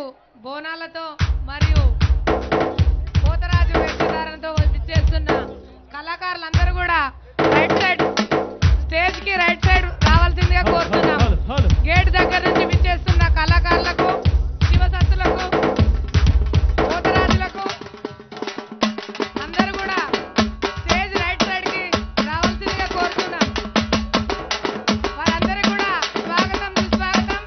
బోనాలతో మరియు పోతరాజు వేషధారణతో విచ్చేస్తున్న కళాకారులందరూ కూడా రైట్ సైడ్ స్టేజ్ కి రైట్ సైడ్ రావాల్సిందిగా కోరుతున్నాం హలో హలో గేట్ దగ్గర నుంచి విచ్చేస్తున్న కళాకారులకు శివసత్తులకు పోతరాజులకు అందరూ కూడా స్టేజ్ రైట్ సైడ్ కి రావాల్సిందిగా కోరుతున్నాం వారందరికీ కూడా స్వాగతం సుస్వాగతం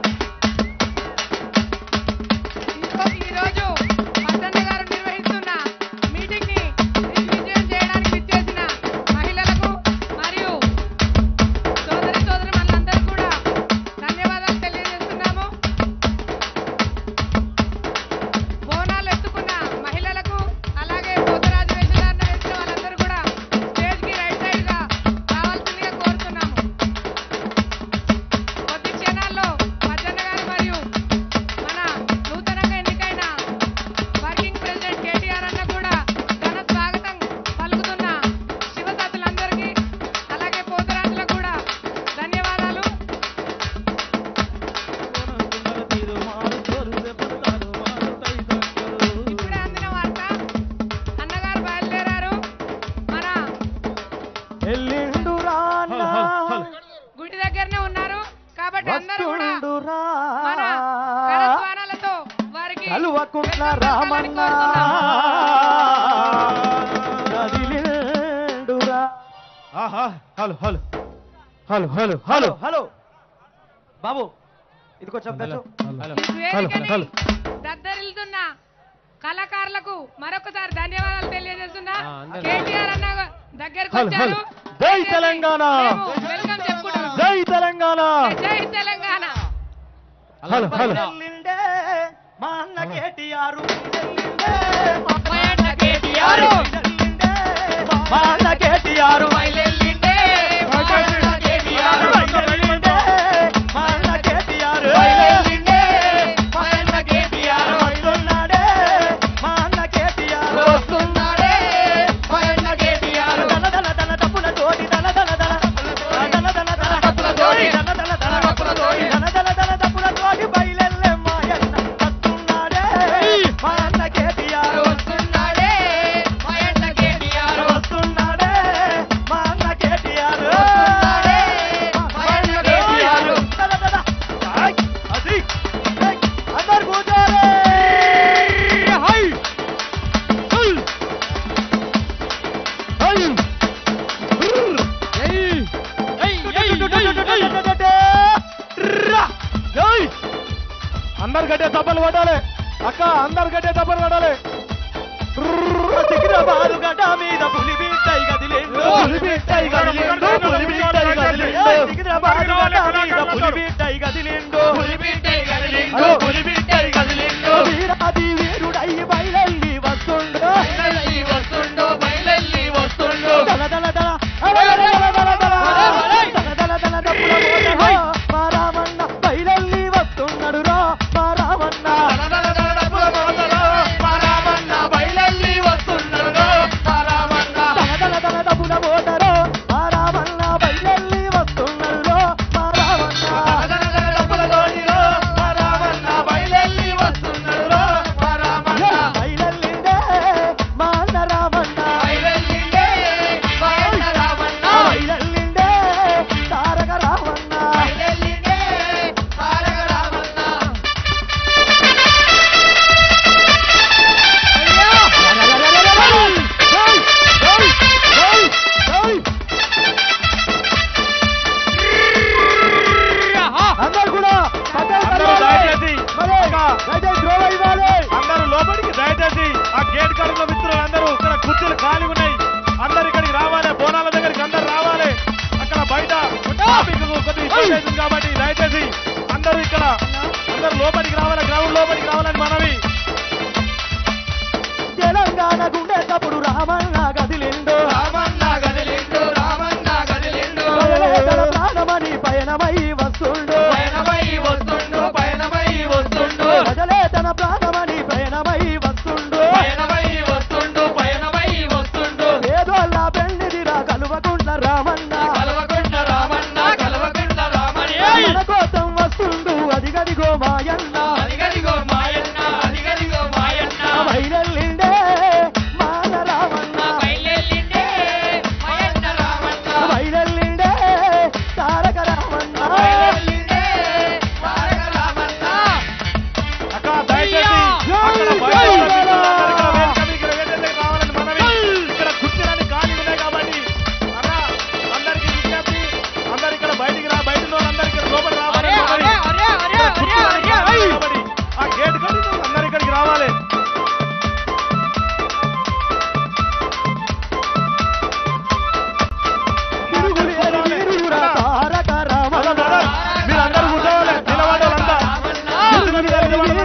ఈరో- ఈరోజు మద్దన్న గారు నిర్వహిస్తున్న మీటింగ్ ని దిగ్విజయం చేయడానికి విచ్చేసిన మహిళలకు మరియు సోదరి సోదరి మనందరికీ కూడా ధన్యవాదాలు తెలియజేస్తున్నాము బోనాలు ఎత్తుకున్న మహిళలకు అలాగే పోతరాజు వేషధారణ వేసిన వాళ్ళందరూ కూడా స్టేజ్ కి రైట్ సైడ్ గా రావాల్సిందిగా కోరుతున్నాము కొద్ది క్షణాల్లో మద్దన్న గారు మరియు మన నూతనంగా ఎన్నికైన వర్కింగ్ ప్రెసిడెంట్ కేటీఆర్ అన్న కూడా ఘన స్వాగతం పలుకుతున్న శివసత్తులందరికీ అలాగే పోతరాజులకు కూడా ధన్యవాదాలు ఇప్పుడే అందిన వార్త అన్నగారు బయలుదేరారు మన ఎల్లిండురా హలో హలో హలో గుడి దగ్గరనే ఉన్నారు కాబట్టి అందరూ కూడా వస్తుండురా మన కరస్వానాలతో వారికి కలువకుంట్ల వెల్కమ్ రామన్న పలకాలని కోరుతున్నాము. కదిలిండురా ఆహా hello hello hello hello hello hello hello బాబు ఇది కొంచెం హలో తెచ్చు హలో ఈ హలో వేదికని హలో దద్దరిల్లుతున్న కళాకారులకు మరొకసారి ధన్యవాదాలు తెలియజేస్తున్నా ఆ, అందరూ- కేటీఆర్ అన్న దగ్గరకు హలో, వచ్చారు హలో. జై తెలంగాణ మేము వెల్కమ్ చెప్పుకుంటున్నాం జై తెలంగాణ జై తెలంగాణ హలో హలో ఎల్లిండే మా అన్న కేటీఆర్ ఎల్లిండే మా అన్న కేటీఆర్. ఎల్లిండే మా అన్న కేటీఆర్ బయలెల్లిండే మా అన్న కేటీఆర్. ఎల్లిండే మా అన్న కేటీఆర్ బయలెల్లిండే మా అన్న కేటీఆర్. వస్తున్నాడే మా అన్న కేటీఆర్ వస్తున్నాడే మా అన్న కేటీఆర్. దన దన దన తప్పుల తోటి దన దన దన దన దన దన తప్పుల తోటి దన దన దన తప్పుల తోటి దన దన దన తప్పుల తోటి బయలెల్లే మాయన్న వస్తున్నాడే మా అన్న కేటీఆర్ వస్తున్నాడే మా అన్న కేటీఆర్. వస్తున్నాడే మా అన్న కేటీఆర్ వస్తున్నాడే మా అన్న కేటీఆర్. దన దన ఆయ్ అది ఏయ్, అందరు కూర్చోరే హై హై హై అందరు గట్టే తప్పలు పడాలి అక్క అందరు గట్టే తప్పలు పడాలి సికింద్రాబాదు గడ్డ మీద పులి బిడ్డై గదిలేండు పులి బిడ్డై గదిలేండు, పులి బిడ్డై గదిలేండు. ఏయ్, సికింద్రాబాదు గడ్డ మీద పులి బిడ్డై గదిలేండు పులి బిడ్డై గదిలేండు, అదో. పులి బిడ్డై గదిలేండు. వీరాది వీరుడై బయలెల్లి వస్తుండు బయలెల్లి వస్తుండు, బయలెల్లి వస్తుండు. దల దల దల దల దల దల దల దల దల దల దల దప్పుల మోతహో, మా రామన్న బయలెల్లి వస్తున్నాడు రా మా రామన్న దల దల దల డప్పుల మోతలో, మా రామన్న బయలెల్లి వస్తున్నాడు, మా రామన్న. దల దల దల దప్పుల మోతరో, మా రామన్న బయలెల్లి వస్తున్నాడు మా రామన్న దల దల దల డప్పుల తోటిలో, మా రామన్న బయలెల్లి వస్తున్నాడు, మా రామన్న. బయలెల్లిండే మా అన్న రామన్న బయలెల్లిండే, మా అన్న రామన్న. బయలెల్లిండే తారక రామన్న బయలెల్లిండే, తారక రామన్న. అందరు కూడా అందరూ దయచేసి దయచేసి ద్రోవ ఇవ్వాలి అందరూ లోపలికి దయచేసి ఆ గేట్ కాడంలో మిత్రులు అందరూ ఇక్కడ కుర్చీలు ఖాళీ ఉన్నాయి అందరు ఇక్కడికి రావాలి బోనాల దగ్గరికి అందరు రావాలి అక్కడ బయట ట్రాఫిక్ కొద్దిగా ఇబ్బంది అవుతుంది కాబట్టి దయచేసి అందరూ ఇక్కడ అందరూ లోపలికి రావాలి గ్రౌండ్ లోపలికి రావాలని మనవి తెలంగాణ గుండెటప్పుడు రామన్న గదిలిండు రామన్న గదిలిండు, రామన్న గదిలిండు. బయలుదేర ప్రాణమని పయనమై వస్తుండు పయనమై వస్తుండు, పయనమై వస్తుండు. ప్రజలే తన ప్రాణమని పయనమై వస్తుండు పయనమై వస్తుండు, పయనమై వస్తుండు. పేదోళ్ళ పెళ్లిదిరా కలువకుంట్ల రామన్న కలవకుండ రామన్న, కలవకుండ రామయ్య. మన కోసం వస్తుండు అదిగదిగో మాయన్న అదిగదిగో మాయ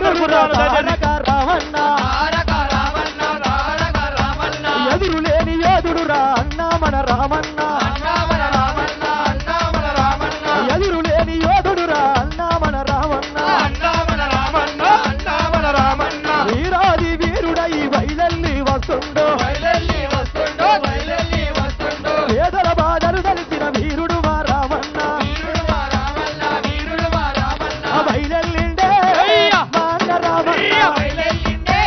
ఎదురురా దయచేసి. తారక రామన్న ఎదురు లేని యోధుడురా అన్న మన రామన్న ఎదురు లేని యోధుడురా అన్న మన రామన్న వీరాది వీరుడై వైలల్లి వస్తుండో పేదల బాధలు తెలిసిన వీరుడు మా రామన్న ఆ వైలల్లిండే మా అన్న రామన్న వైలల్లిండే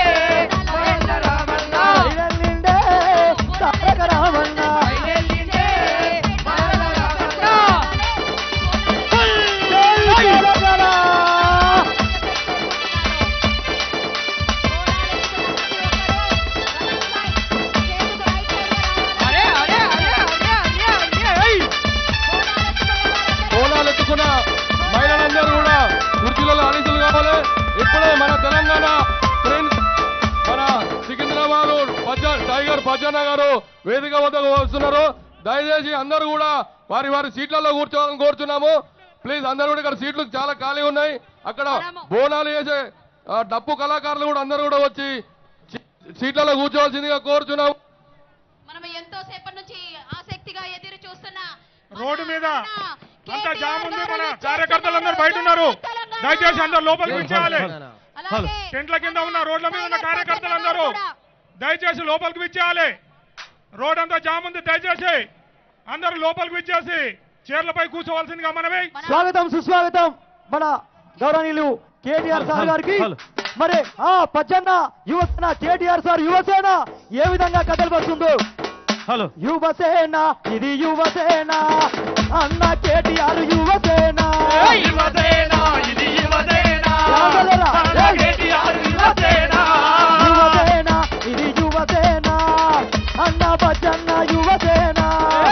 తారక రామన్న జై తెలంగాణ! అరే అరే అరే అరే అరే అరే ఏయ్ కోలాలు ఎత్తుకున్న మహిళలందరూ కూడా కుర్చీలలో ఆడించులు కావాలి ఇప్పుడే మన తెలంగాణ ప్రిన్స్ మన సికింద్రాబాద్ పజ్జా టైగర్ పజ్జన్న గారు వేదిక వద్దకు వస్తున్నారు దయచేసి అందరూ కూడా వారి వారి సీట్లలో కూర్చోవాలని కోరుచున్నాము ప్లీజ్ అందరూ కూడా ఇక్కడ సీట్లు చాలా ఖాళీ ఉన్నాయి అక్కడ బోనాలు వేసే ఆ, డప్పు కళాకారులు కూడా అందరూ కూడా వచ్చి సీ- సీట్లలో కూర్చోవాల్సిందిగా కోరుచున్నాము మనం ఎంతో సేపటి నుంచి ఆసక్తిగా ఎదురు చూస్తున్న రోడ్డు మీద మన అంతా కేటీఆర్ జామ్ ఉంది గారు మన వచ్చేస్తున్నారు. కార్యకర్తలు అందరూ బయట ఉన్నారు తెలంగాణ. దయచేసి అందరూ లోపలికి విచ్చేయాలి అలాగే టెంట్ల కింద ఉన్న రోడ్ల మీద ఉన్న కార్యకర్తలు అందరూ దయచేసి లోపలికి విచ్చేయాలి రోడ్ అంతా జామ్ ఉంది దయచేసి అందరూ లోపలికి విచ్చేసి చీరలపై కూర్చోవలసిందిగా మనమే స్వాగతం సుస్వాగతం మన గౌరవనీయులు కేటీఆర్ సార్ గారికి మరి ఆ పచ్చన్న యువసేన కేటీఆర్ సార్ యువసేన ఏ విధంగా కథలు వస్తుందో హలో యువసేన ఇది యువసేన అన్న కేటీఆర్ యువసేన రాగలరా? ఏయ్! యువసేన ఇది యువసేన అన్న పచ్చన్న యువసేన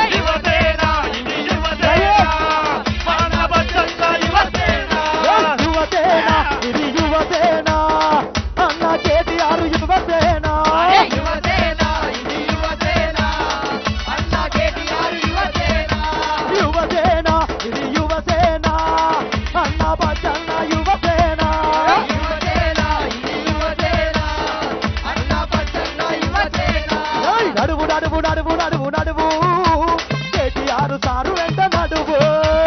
ఏయ్! యువసేన ఇది యువసేన అన్న కేటీఆర్ యువసేన యువసేన ఇది యువసేన అన్న పచ్చన్న యువసేన ఏయ్! నడువు నడువు నడువు నడువు నడువు కేటీఆర్ సారు వెంట నడువు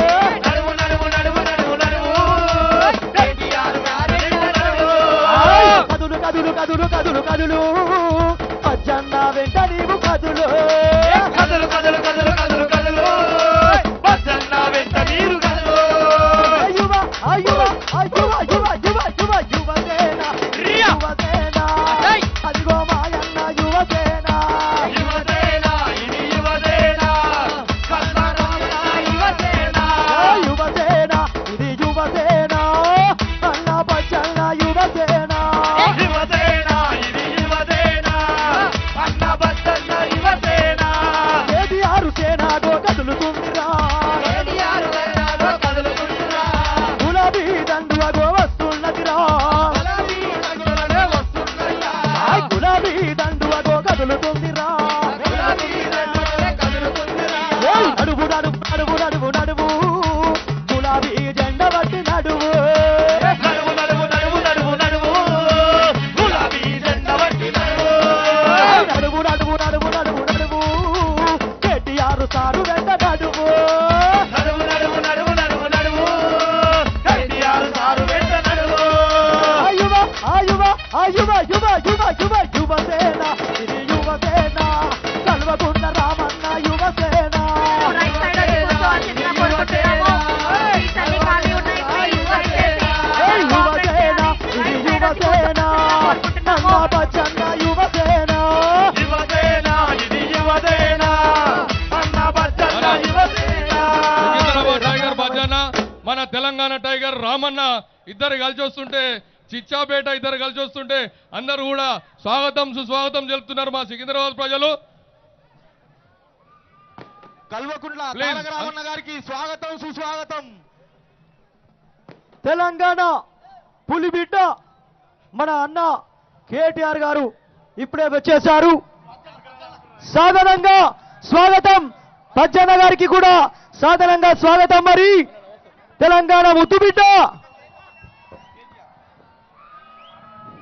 ఏయ్! కదులు కదులు కదులు కదులు కదులు పచ్చన్న వెంట నీవు కదులు కదులు కదులు కదులు కదులు కదులు బసన్న వెంట నీరు కదులు యువ ఆ యువ ఆ యువ యువ యువ యువ యువసేన యువసేన అదిగో మాయన్న యువసేన యువసేన ఇది యువసేన కల్పరామన యువసేన ఆ యువసేన ఇది యువసేన అన్న పచ్చన్న యువసేన యువసేన ఇది యువసేన అన్న బసన్న యువసేన కేటీఆర్ సేన గో కదులుతుందిరా కేటీఆర్ వేళలో కదులుకుంటున్నా గులాబీ దండువ గో వస్తున్నదిరా గులాబీ రంగులనే వస్తున్నాయా ఆ గులాబీ దండువ గో కదులుతుందిరా గులాబీ రంగులనే కదులుకుంటున్నా ఏయ్! నడువు నడువు నడువు నడువు నడువు గులాబీ జెండ బట్టి నడువు నడువు నడువు నడువు నడువు నడువు గులాబీ జెండ బట్టి నడువు ఏయ్! నడువు నడువు నడువు నడువు నడువు కేటీఆర్ సారు వెంట నడువు నడువు నడువు నడువు నడువు నడువు కేటీఆర్ సారు వెంట నడువు ఆ యువ ఆ యువ ఆ యువ యువ యువ యువ యువసేన ఇది యువసేన కల్వకుండ రామన్న యువసేన రైట్ సైడ్ అది కూర్చోవాల్సిందిగా కోరుకుంటున్నాము. సీట్స్ అన్ని ఖాళీ ఉన్నాయి. ప్లీజ్ దయచేసి ఏయ్! యువసేన ఇది యువసేన అన్న పచ్చన్న యువసేన యువసేన ఇది యువసేన అన్న బచ్చన్న యువసేన సికింద్రాబాద్ టైగర్ భజన మన తెలంగాణ టైగర్ రామన్న ఇద్దరు కలిసి వస్తుంటే చిచ్చాపేట ఇద్దరు కలిసి వస్తుంటే అందరూ కూడా స్వాగతం సుస్వాగతం తెలుపుతున్నారు మా సికింద్రాబాద్ ప్రజలు కల్వకుంట్ల Please. తారక రామన్న గారికి స్వాగతం సుస్వాగతం తెలంగాణ పులిబిడ్డ మన అన్న కేటీఆర్ గారు ఇప్పుడే వచ్చేశారు సాధారణంగా స్వాగతం పజ్జన్న గారికి కూడా సాధారణంగా స్వాగతం మరి తెలంగాణ ముద్దుబిడ్డ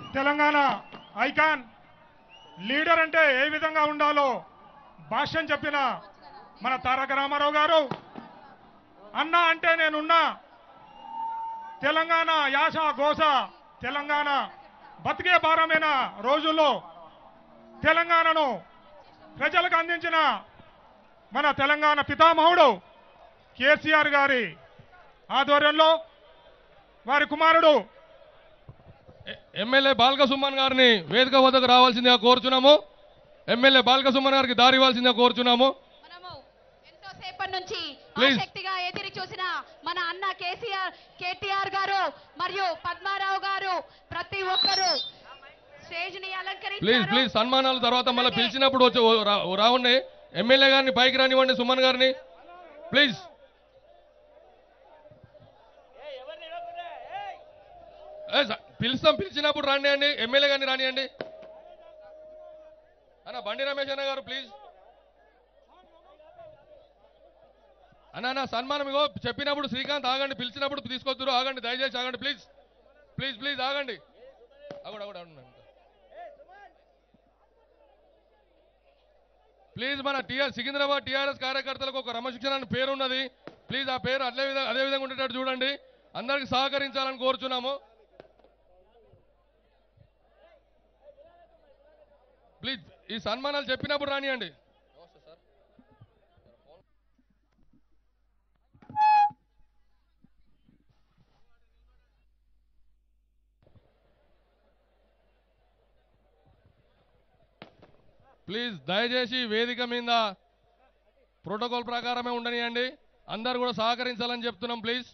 తెలంగాణ ఐకాన్ లీడర్ అంటే ఏ విధంగా ఉండాలో భాష్యం చెప్పిన మన తారక రామారావు గారు అన్న అంటే నేనున్నా తెలంగాణ యాస గోస తెలంగాణ బతికే భారమైన రోజుల్లో తెలంగాణను ప్రజలకు అందించిన మన తెలంగాణ పితామహుడు కేసీఆర్ గారి ఆధ్వర్యంలో వారి కుమారుడు ఎమ్మెల్యే బాల్క సుమన్ గారిని వేదిక వద్దకు రావాల్సిందిగా కోరుచున్నాము ఎమ్మెల్యే బాల్క సుమన్ గారికి దారి ఇవ్వాల్సిందిగా కోరుచున్నాము మనము ఎంతో సేపటి నుంచి Please. ఆసక్తిగా ఎదిరి చూసిన మన అన్న కేసీఆర్ కేటీఆర్ గారు మరియు పద్మారావు గారు ప్రతి ఒక్కరు స్టేజ్ ని ప్లీజ్ అలంకరించారు ప్లీజ్ సన్మానాల తర్వాత మళ్ళీ పిలిచినప్పుడు వచ్చి ఓ రా- ఓ రావండి ఎమ్మెల్యే గారిని పైకి రానివ్వండి సుమన్ గారిని ప్లీజ్ ఏ, స- పిలుస్తాం పిలిచినప్పుడు రండి అండి ఎమ్మెల్యే గారిని రానియండి అన్న బండి రమేష్ అన్న గారు ప్లీజ్ అన్న అన్న సన్మానం ఇగో చెప్పినప్పుడు శ్రీకాంత్ ఆగండి పిలిచినప్పుడు తీసుకొద్దురు ఆగండి దయచేసి ఆగండి ప్లీజ్ ప్లీజ్ ప్లీజ్ ఆగండి అగడు అగడు అగడు ప్లీజ్ మన టీఆర్ సికింద్రాబాద్ టీఆర్ఎస్ కార్యకర్తలకు ఒక క్రమశిక్షణ అనే పేరు ఉన్నది ప్లీజ్ ఆ పేరు అదే విధంగా అదే విధంగా ఉండేటట్టు చూడండి అందరికి సహకరించాలని కోరుచున్నాము ప్లీజ్ ఈ సన్మానాలు చెప్పినప్పుడు రానియండి ప్లీజ్ దయచేసి వేదిక మీద ప్రోటోకాల్ ప్రకారమే ఉండనియండి అందరు కూడా సహకరించాలని చెప్తున్నాం ప్లీజ్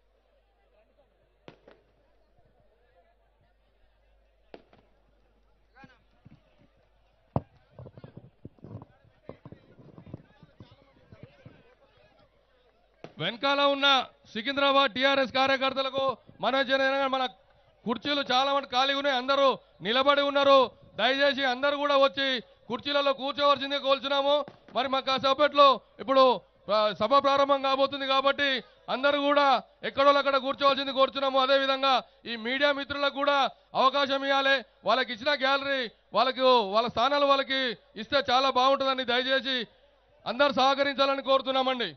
వెనకాల ఉన్న సికింద్రాబాద్ టిఆర్ఎస్ కార్యకర్తలకు మన జన మన కుర్చీలు చాలా మంది ఖాళీగా ఉన్నాయి అందరూ నిలబడి ఉన్నారు దయచేసి అందరూ కూడా వచ్చి కుర్చీలలో కూర్చోవలసిందే కోల్చున్నాము మరి మాకు కాసేపట్లో ఇప్పుడు ఆ, సభ ప్రారంభం కాబోతుంది కాబట్టి అందరూ కూడా ఎక్కడో అక్కడ కూర్చోవలసింది కోరుచున్నాము అదేవిధంగా ఈ మీడియా మిత్రులకు కూడా అవకాశం ఇవ్వాలి వాళ్ళకి ఇచ్చిన గ్యాలరీ వాళ్ళకి వాళ్ళ స్థానాలు వాళ్ళకి ఇస్తే చాలా బాగుంటుందని దయచేసి అందరూ సహకరించాలని కోరుతున్నామండి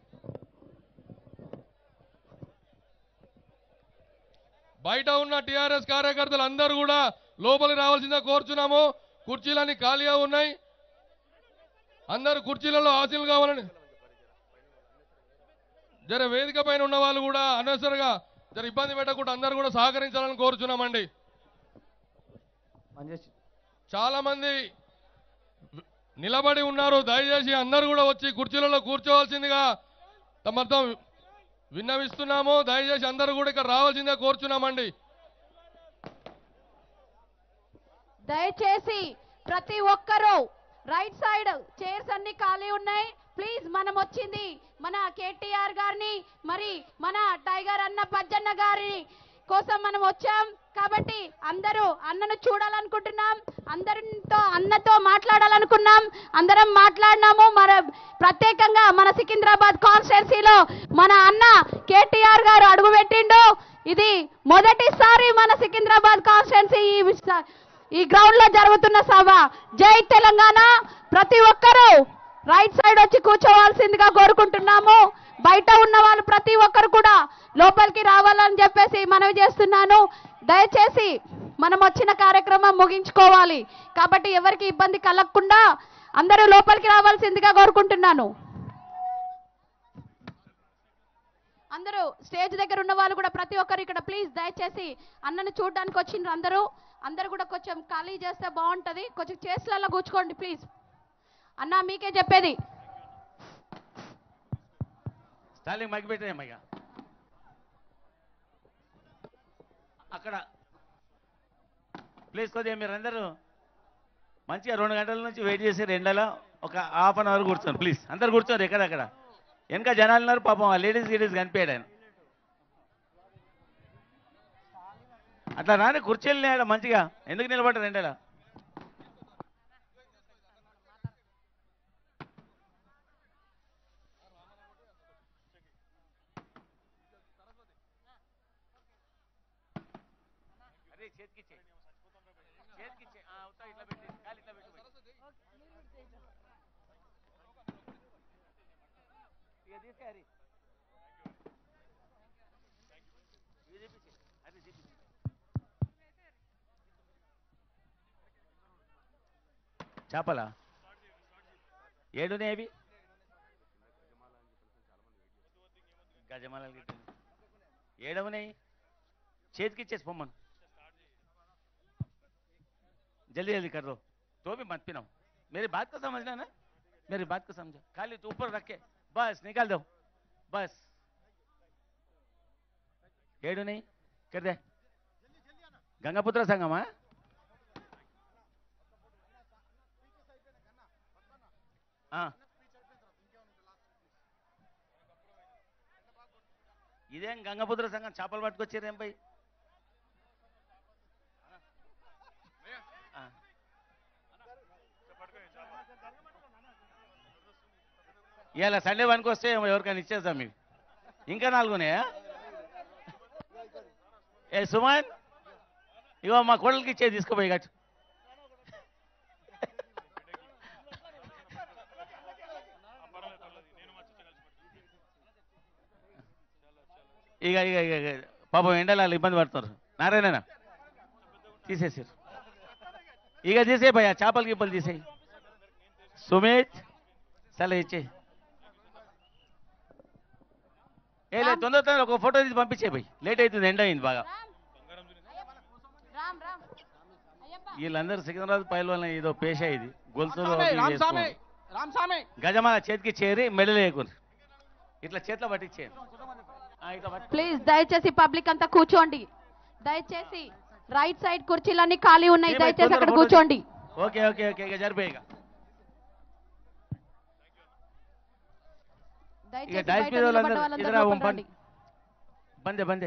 బయట ఉన్న టిఆర్ఎస్ కార్యకర్తలు అందరూ కూడా లోపలికి రావాల్సిందిగా కోరుచున్నాము కుర్చీలన్నీ ఖాళీగా ఉన్నాయి అందరు కుర్చీలలో ఆశీలు కావాలని జర వేదిక పైన ఉన్న వాళ్ళు కూడా అనవసరంగా జర ఇబ్బంది పెట్టకుండా అందరూ కూడా సహకరించాలని కోరుచున్నామండి చాలా మంది నిలబడి ఉన్నారు దయచేసి అందరూ కూడా వచ్చి కుర్చీలలో కూర్చోవాల్సిందిగా తమతో విన్నవిస్తున్నాము దయచేసి అందరూ కూడా ఇక్కడ రావాల్సిందిగా కోరుచున్నామండి దయచేసి ప్రతి ఒక్కరూ రైట్ సైడ్ చైర్స్ అన్ని ఖాళీ ఉన్నాయి ప్లీజ్ మనం వచ్చింది మన కేటీఆర్ గారిని మరి మన టైగర్ అన్న పజ్జన్న గారి కోసం మనం వచ్చాం కాబట్టి అందరూ అన్నను చూడాలనుకుంటున్నాం అందరితో అన్నతో మాట్లాడాలనుకున్నాం అందరం మాట్లాడినాము మన ప్రత్యేకంగా మన సికింద్రాబాద్ కాన్స్టిట్యున్సీలో మన అన్న కేటీఆర్ గారు అడుగుపెట్టిండు ఇది మొదటిసారి మన సికింద్రాబాద్ కాన్స్టిట్యున్సీ ఈ విస- ఈ గ్రౌండ్ లో జరుగుతున్న సభ జై తెలంగాణ ప్రతి ఒక్కరూ రైట్ సైడ్ వచ్చి కూర్చోవాల్సిందిగా కోరుకుంటున్నాము బయట ఉన్న వాళ్ళు ప్రతి ఒక్కరు కూడా లోపలికి రావాలని చెప్పేసి మనవి చేస్తున్నాను దయచేసి మనం వచ్చిన కార్యక్రమం ముగించుకోవాలి కాబట్టి ఎవరికి ఇబ్బంది కలగకుండా అందరూ లోపలికి రావాల్సిందిగా కోరుకుంటున్నాను అందరూ స్టేజ్ దగ్గర ఉన్న వాళ్ళు కూడా ప్రతి ఒక్కరు ఇక్కడ ప్లీజ్ దయచేసి అన్నను చూడడానికి వచ్చిండ్రు అందరూ అందరూ కూడా కొంచెం ఖాళీ చేస్తే బాగుంటది కొంచెం చేతులలో కూర్చోండి ప్లీజ్ అన్న మీకే చెప్పేది స్టాలింగ్ మైక్ పెట్టేయమ్మ ఇక అక్కడ ప్లీజ్ కొద్దిగా మీరందరూ మంచిగా రెండు గంటల నుంచి వెయిట్ చేసి రెండల ఒక హాఫ్ అన్ అవర్ కూర్చోండి ప్లీజ్ అందరు కూర్చోండి ఎక్కడెక్కడ వెనక జనాలు ఉన్నారు పాపం ఆ లేడీస్ గీడీస్ కనిపించాడు ఆయన అట్లా రాని కుర్చీలు లేడ మంచిగా ఎందుకు నిలబడ్డారు రెండేలా అరే చేతికిచ్చే చేతికిచ్చే ఆ, ఉత్తా ఇట్లా పెట్టి కాలు ఇట్లా పెట్టు పోయి. ఇక తీసే హరి ఇవి తీపిచ్చే హరి తీపిచ్చే చేపలా ఏడునే అవి గజమాలలు గిట్ల ఏడవనాయి చేతికి ఇచ్చేసి పొమ్మను जल्दी जल्दी कर दो तो भी मत पिनाओ मेरी बात को समझना ना मेरी बात को समझो खाली तो ऊपर रख के बस निकाल दो बस ఏడు नहीं कर दे గంగపుత్ర సంగమా ఆ. ఇదేం గంగపుత్ర సంఘం చేపలు పట్టుకొచ్చారేం పై ఇవాళ సండే వన్కి వస్తే ఎవరికైనా ఇచ్చేద్దాం మీకు ఇంకా నాలుగున్నాయా ఏ సుమన్ ఇగో మా కోడలికి ఇచ్చే తీసుకుపోయి గట్టు ఇక ఇక ఇక ఇక పాపం ఎండలు వాళ్ళు ఇబ్బంది పడుతున్నారు నారాయణ తీసేసారు ఇక తీసేయి భయ్యా చేపలు గిప్పలు తీసేయి సుమిత్ సరే ఇచ్చేయి ఏ లేదు తొందర తొందర ఒక ఫోటో తీసి పంపించే భయ్ లేట్ అవుతుంది ఎండ అయింది బాగా రామ్ రామ్ అయ్యప్ప వీళ్ళందరూ సికింద్రాబాద్ పైల ఏదో పేష ఇది గొలుసులు రామస్వామి, అవి రామస్వామి, వేసుకోండి. రామస్వామి గజమాల చేతికి చేరి మెడలేయకూరు ఇట్లా చేతిలో పట్టించేయండి ఆ, ఇట్లా పట్టి ప్లీజ్ దయచేసి పబ్లిక్ అంతా కూర్చోండి దయచేసి రైట్ సైడ్ కుర్చీలన్నీ ఖాళీ ఉన్నాయి ఏమై, దయచేసి తొందర అక్కడ ఫోటో కూర్చోండి ఓకే ఓకే ఓకే ఇక జరిపోయి ఇక దయచేసి డైస్ బయట మీద నిలబడ్డ వాళ్ళందరూ వాళ్ళందరూ ఇదిరా లోపల పంపండి. రండి. బందే బందే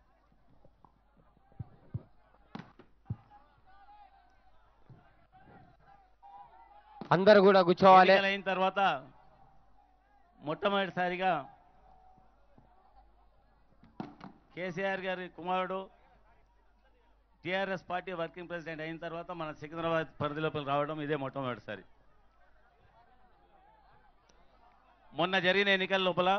అందరు కూడా కూర్చోవాలి ఎన్నికలు అయిన తర్వాత మొట్టమొదటిసారిగా కేసీఆర్ గారి కుమారుడు టీఆర్ఎస్ పార్టీ వర్కింగ్ ప్రెసిడెంట్ అయిన తర్వాత మన సికింద్రాబాద్ పరిధిలోపల రావడం ఇదే మొట్టమొదటిసారి మొన్న జరిగిన ఎన్నికల లోపల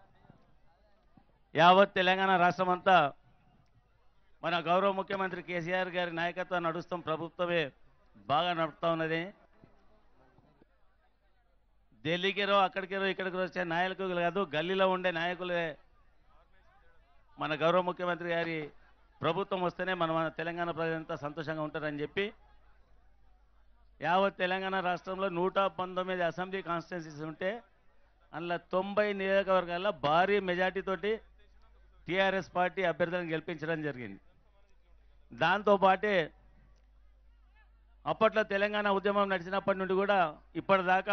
యావత్ తెలంగాణ రాష్ట్రం అంతా మన గౌరవ ముఖ్యమంత్రి కేసీఆర్ గారి నాయకత్వం నడుస్తాం ప్రభుత్వమే బాగా నడుపుతా ఉన్నది ఢిల్లీకిరో అక్కడికిరో ఇక్కడికి వచ్చే నాయకులు కాదు గల్లీలో ఉండే నాయకులే మన గౌరవ ముఖ్యమంత్రి గారి ప్రభుత్వం వస్తేనే మన మన తెలంగాణ ప్రజలంతా సంతోషంగా ఉంటారని చెప్పి యావత్ తెలంగాణ రాష్ట్రంలో నూట పంతొమ్మిది అసెంబ్లీ కాన్స్టిట్యున్సీస్ ఉంటే అందులో తొంభై నియోజకవర్గాల్లో భారీ మెజార్టీతోటి టీఆర్ఎస్ పార్టీ అభ్యర్థులను గెలిపించడం జరిగింది దాంతోపాటే అప్పట్లో తెలంగాణ ఉద్యమం నడిచినప్పటి నుండి కూడా ఇప్పటిదాకా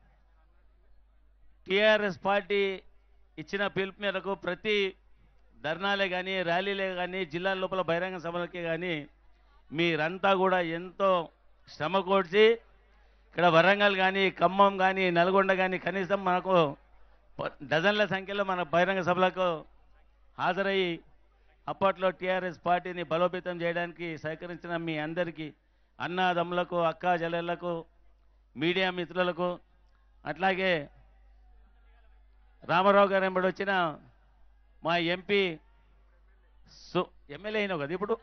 టీఆర్ఎస్ పార్టీ ఇచ్చిన పిలుపు మేరకు ప్రతి ధర్నాలే కానీ ర్యాలీలే కానీ జిల్లా లోపల బహిరంగ సభలకే కానీ మీరంతా కూడా ఎంతో శ్రమ కోర్చి ఇక్కడ వరంగల్ కానీ ఖమ్మం కానీ నల్గొండ కానీ కనీసం మనకు ప- డజన్ల సంఖ్యలో మన బహిరంగ సభలకు హాజరయ్యి అప్పట్లో టీఆర్ఎస్ పార్టీని బలోపేతం చేయడానికి సహకరించిన మీ అందరికీ అన్నదమ్ములకు అక్క చెల్లెళ్లకు మీడియా మిత్రులకు అట్లాగే రామారావు గారు ఎంబడి వచ్చిన మా ఎంపీ సు ఎమ్మెల్యే అయినావు కదా ఇప్పుడు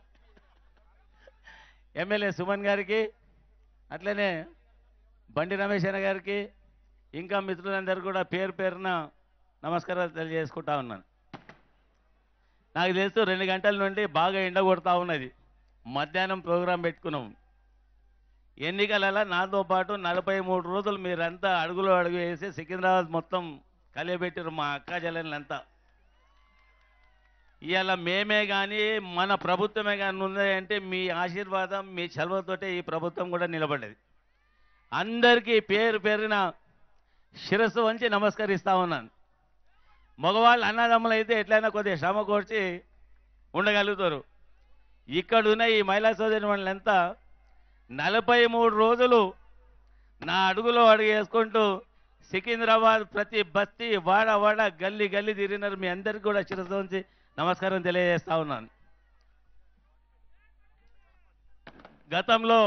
ఎమ్మెల్యే సుమన్ గారికి అట్లనే బండి రమేష్ అన్న గారికి ఇంకా మిత్రులందరూ కూడా పేరు పేరున నమస్కారాలు తెలియజేసుకుంటా ఉన్నాను నాకు తెలుసు రెండు గంటల నుండి బాగా ఎండ కొడతా ఉన్నది మధ్యాహ్నం ప్రోగ్రాం పెట్టుకున్నాం ఎన్నికలలో నాతో పాటు నలభై మూడు రోజులు మీరంతా అడుగులో అడుగు వేసి సికింద్రాబాద్ మొత్తం కలియబెట్టారు మా అక్క చెల్లెళ్ళంతా ఇవాళ మేమే కానీ మన ప్రభుత్వమే కానీ ఉందంటే మీ ఆశీర్వాదం మీ చలవతోటే ఈ ప్రభుత్వం కూడా నిలబడ్డది అందరికీ పేరు పేరున శిరస్సు వంచి నమస్కరిస్తా ఉన్నాను మగవాళ్ళు అన్నదమ్ములు అయితే ఎట్లయినా కొద్దిగా శ్రమ కోర్చి ఉండగలుగుతారు ఇక్కడున్న ఈ మహిళా సోదరి వాళ్ళంతా నలభై మూడు రోజులు నా అడుగులో అడుగు వేసుకుంటూ సికింద్రాబాద్ ప్రతి బస్తీ వాడ వాడ గల్లీ గల్లీ తిరిగినారు మీ అందరికీ కూడా శిరస్సు ఉంచి నమస్కారం తెలియజేస్తా ఉన్నాను గతంలో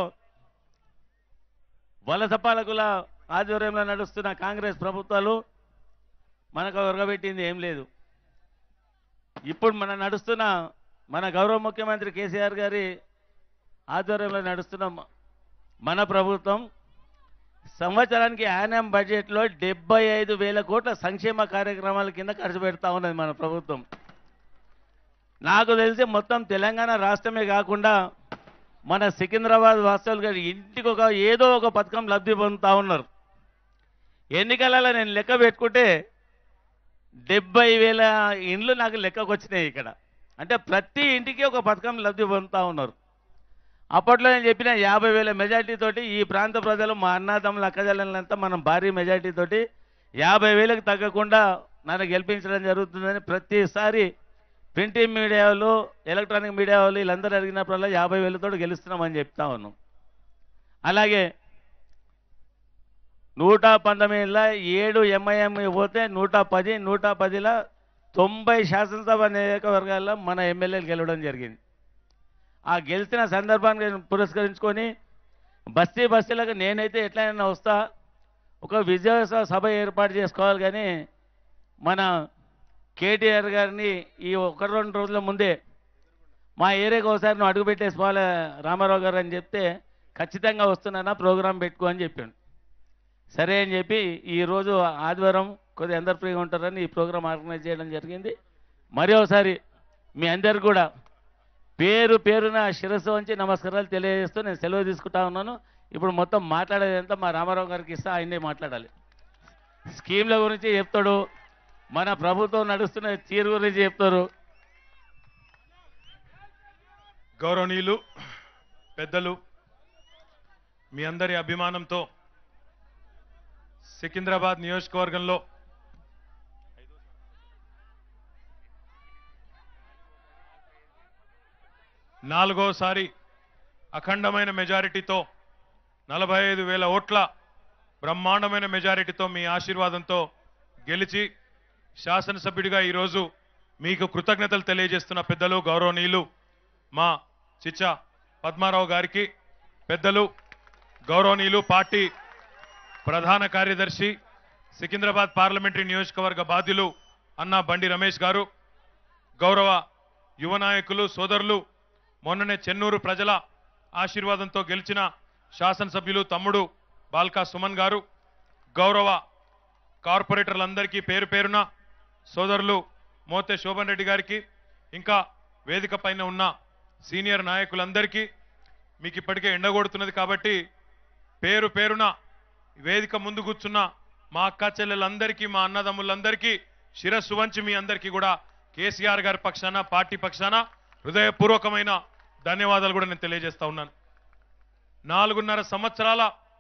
వలస పాలకుల ఆధ్వర్యంలో నడుస్తున్న కాంగ్రెస్ ప్రభుత్వాలు మనకు ఒరగబెట్టింది ఏం లేదు ఇప్పుడు మన నడుస్తున్న మన గౌరవ ముఖ్యమంత్రి కేసీఆర్ గారి ఆధ్వర్యంలో నడుస్తున్న మ- మన ప్రభుత్వం సంవత్సరానికి యానం బడ్జెట్లో డెబ్బై ఐదు వేల కోట్ల సంక్షేమ కార్యక్రమాల కింద ఖర్చు పెడతా ఉన్నది మన ప్రభుత్వం నాకు తెలిసి మొత్తం తెలంగాణ రాష్ట్రమే కాకుండా మన సికింద్రాబాద్ వాస్తవులు గారు ఇంటికి ఒక ఏదో ఒక పథకం లబ్ధి పొందుతా ఉన్నారు ఎన్నికలలో నేను లెక్క పెట్టుకుంటే డెబ్బై వేల ఇండ్లు నాకు లెక్కకు వచ్చినాయి ఇక్కడ అంటే ప్రతి ఇంటికి ఒక పథకం లబ్ధి పొందుతా ఉన్నారు అప్పట్లో నేను చెప్పిన యాభై వేల మెజార్టీ తోటి ఈ ప్రాంత ప్రజలు మా అన్నదమ్ముల అక్కజల్లంతా మనం భారీ మెజార్టీ తోటి యాభై వేలకు తగ్గకుండా నన్ను గెలిపించడం జరుగుతుందని ప్రతిసారి ప్రింటింగ్ మీడియా వాళ్ళు ఎలక్ట్రానిక్ మీడియా వాళ్ళు వీళ్ళందరూ అడిగినప్పుడల్లా యాభై వేలతో గెలుస్తున్నామని చెప్తా ఉన్నాం అలాగే నూట పంతొమ్మిదిలో ఏడు ఎంఐఎం పోతే నూట పది నూట పదిలో తొంభై శాసనసభ నియోజకవర్గాల్లో మన ఎమ్మెల్యేలు గెలవడం జరిగింది ఆ గెలిచిన సందర్భాన్ని పురస్కరించుకొని బస్తీ బస్తీలకు నేనైతే ఎట్లయినా వస్తా ఒక విజయోత్సవ సభ ఏర్పాటు చేసుకోవాలి కానీ మన కేటీఆర్ గారిని ఈ ఒక రెండు రోజుల ముందే మా ఏరియాకి ఒకసారి నువ్వు అడుగు పెట్టేసుకోవాలి రామారావు గారు అని చెప్తే ఖచ్చితంగా వస్తున్నానా ప్రోగ్రాం పెట్టుకో అని చెప్పాడు సరే అని చెప్పి ఈరోజు ఆదివారం కొద్దిగా అందరు ఫ్రీగా ఉంటారని ఈ ప్రోగ్రాం ఆర్గనైజ్ చేయడం జరిగింది మరి ఒకసారి మీ అందరికి కూడా పేరు పేరున శిరస్సు వంచి నమస్కారాలు తెలియజేస్తూ నేను సెలవు తీసుకుంటా ఉన్నాను ఇప్పుడు మొత్తం మాట్లాడేదంతా మా రామారావు గారికి ఇస్తా ఆయనే మాట్లాడాలి స్కీమ్ల గురించి చెప్తాడు మన ప్రభుత్వం నడుస్తున్న తీరు గురించి చెప్తారు గౌరవనీయులు పెద్దలు మీ అందరి అభిమానంతో సికింద్రాబాద్ నియోజకవర్గంలో నాలుగోసారి అఖండమైన మెజారిటీతో నలభై ఐదు వేల ఓట్ల బ్రహ్మాండమైన మెజారిటీతో మీ ఆశీర్వాదంతో గెలిచి శాసనసభ్యుడిగా ఈరోజు మీకు కృతజ్ఞతలు తెలియజేస్తున్న పెద్దలు గౌరవనీయులు మా చిచ్చా పద్మారావు గారికి పెద్దలు గౌరవనీయులు పార్టీ ప్రధాన కార్యదర్శి సికింద్రాబాద్ పార్లమెంటరీ నియోజకవర్గ బాధ్యులు అన్న బండి రమేష్ గారు గౌరవ యువ నాయకులు సోదరులు మొన్ననే చెన్నూరు ప్రజల ఆశీర్వాదంతో గెలిచిన శాసనసభ్యులు తమ్ముడు బాల్కా సుమన్ గారు గౌరవ కార్పొరేటర్లందరికీ పేరు పేరున సోదరులు మోతే శోభన్ రెడ్డి గారికి ఇంకా వేదిక పైన ఉన్న సీనియర్ నాయకులందరికీ మీకు ఇప్పటికే ఎండగొడుతున్నది కాబట్టి పేరు పేరున వేదిక ముందు కూర్చున్న మా అక్క చెల్లెలందరికీ మా అన్నదమ్ములందరికీ శిరస్సు వంచి మీ అందరికీ కూడా కేసీఆర్ గారి పక్షాన పార్టీ పక్షాన హృదయపూర్వకమైన ధన్యవాదాలు కూడా నేను తెలియజేస్తా ఉన్నాను నాలుగున్నర సంవత్సరాల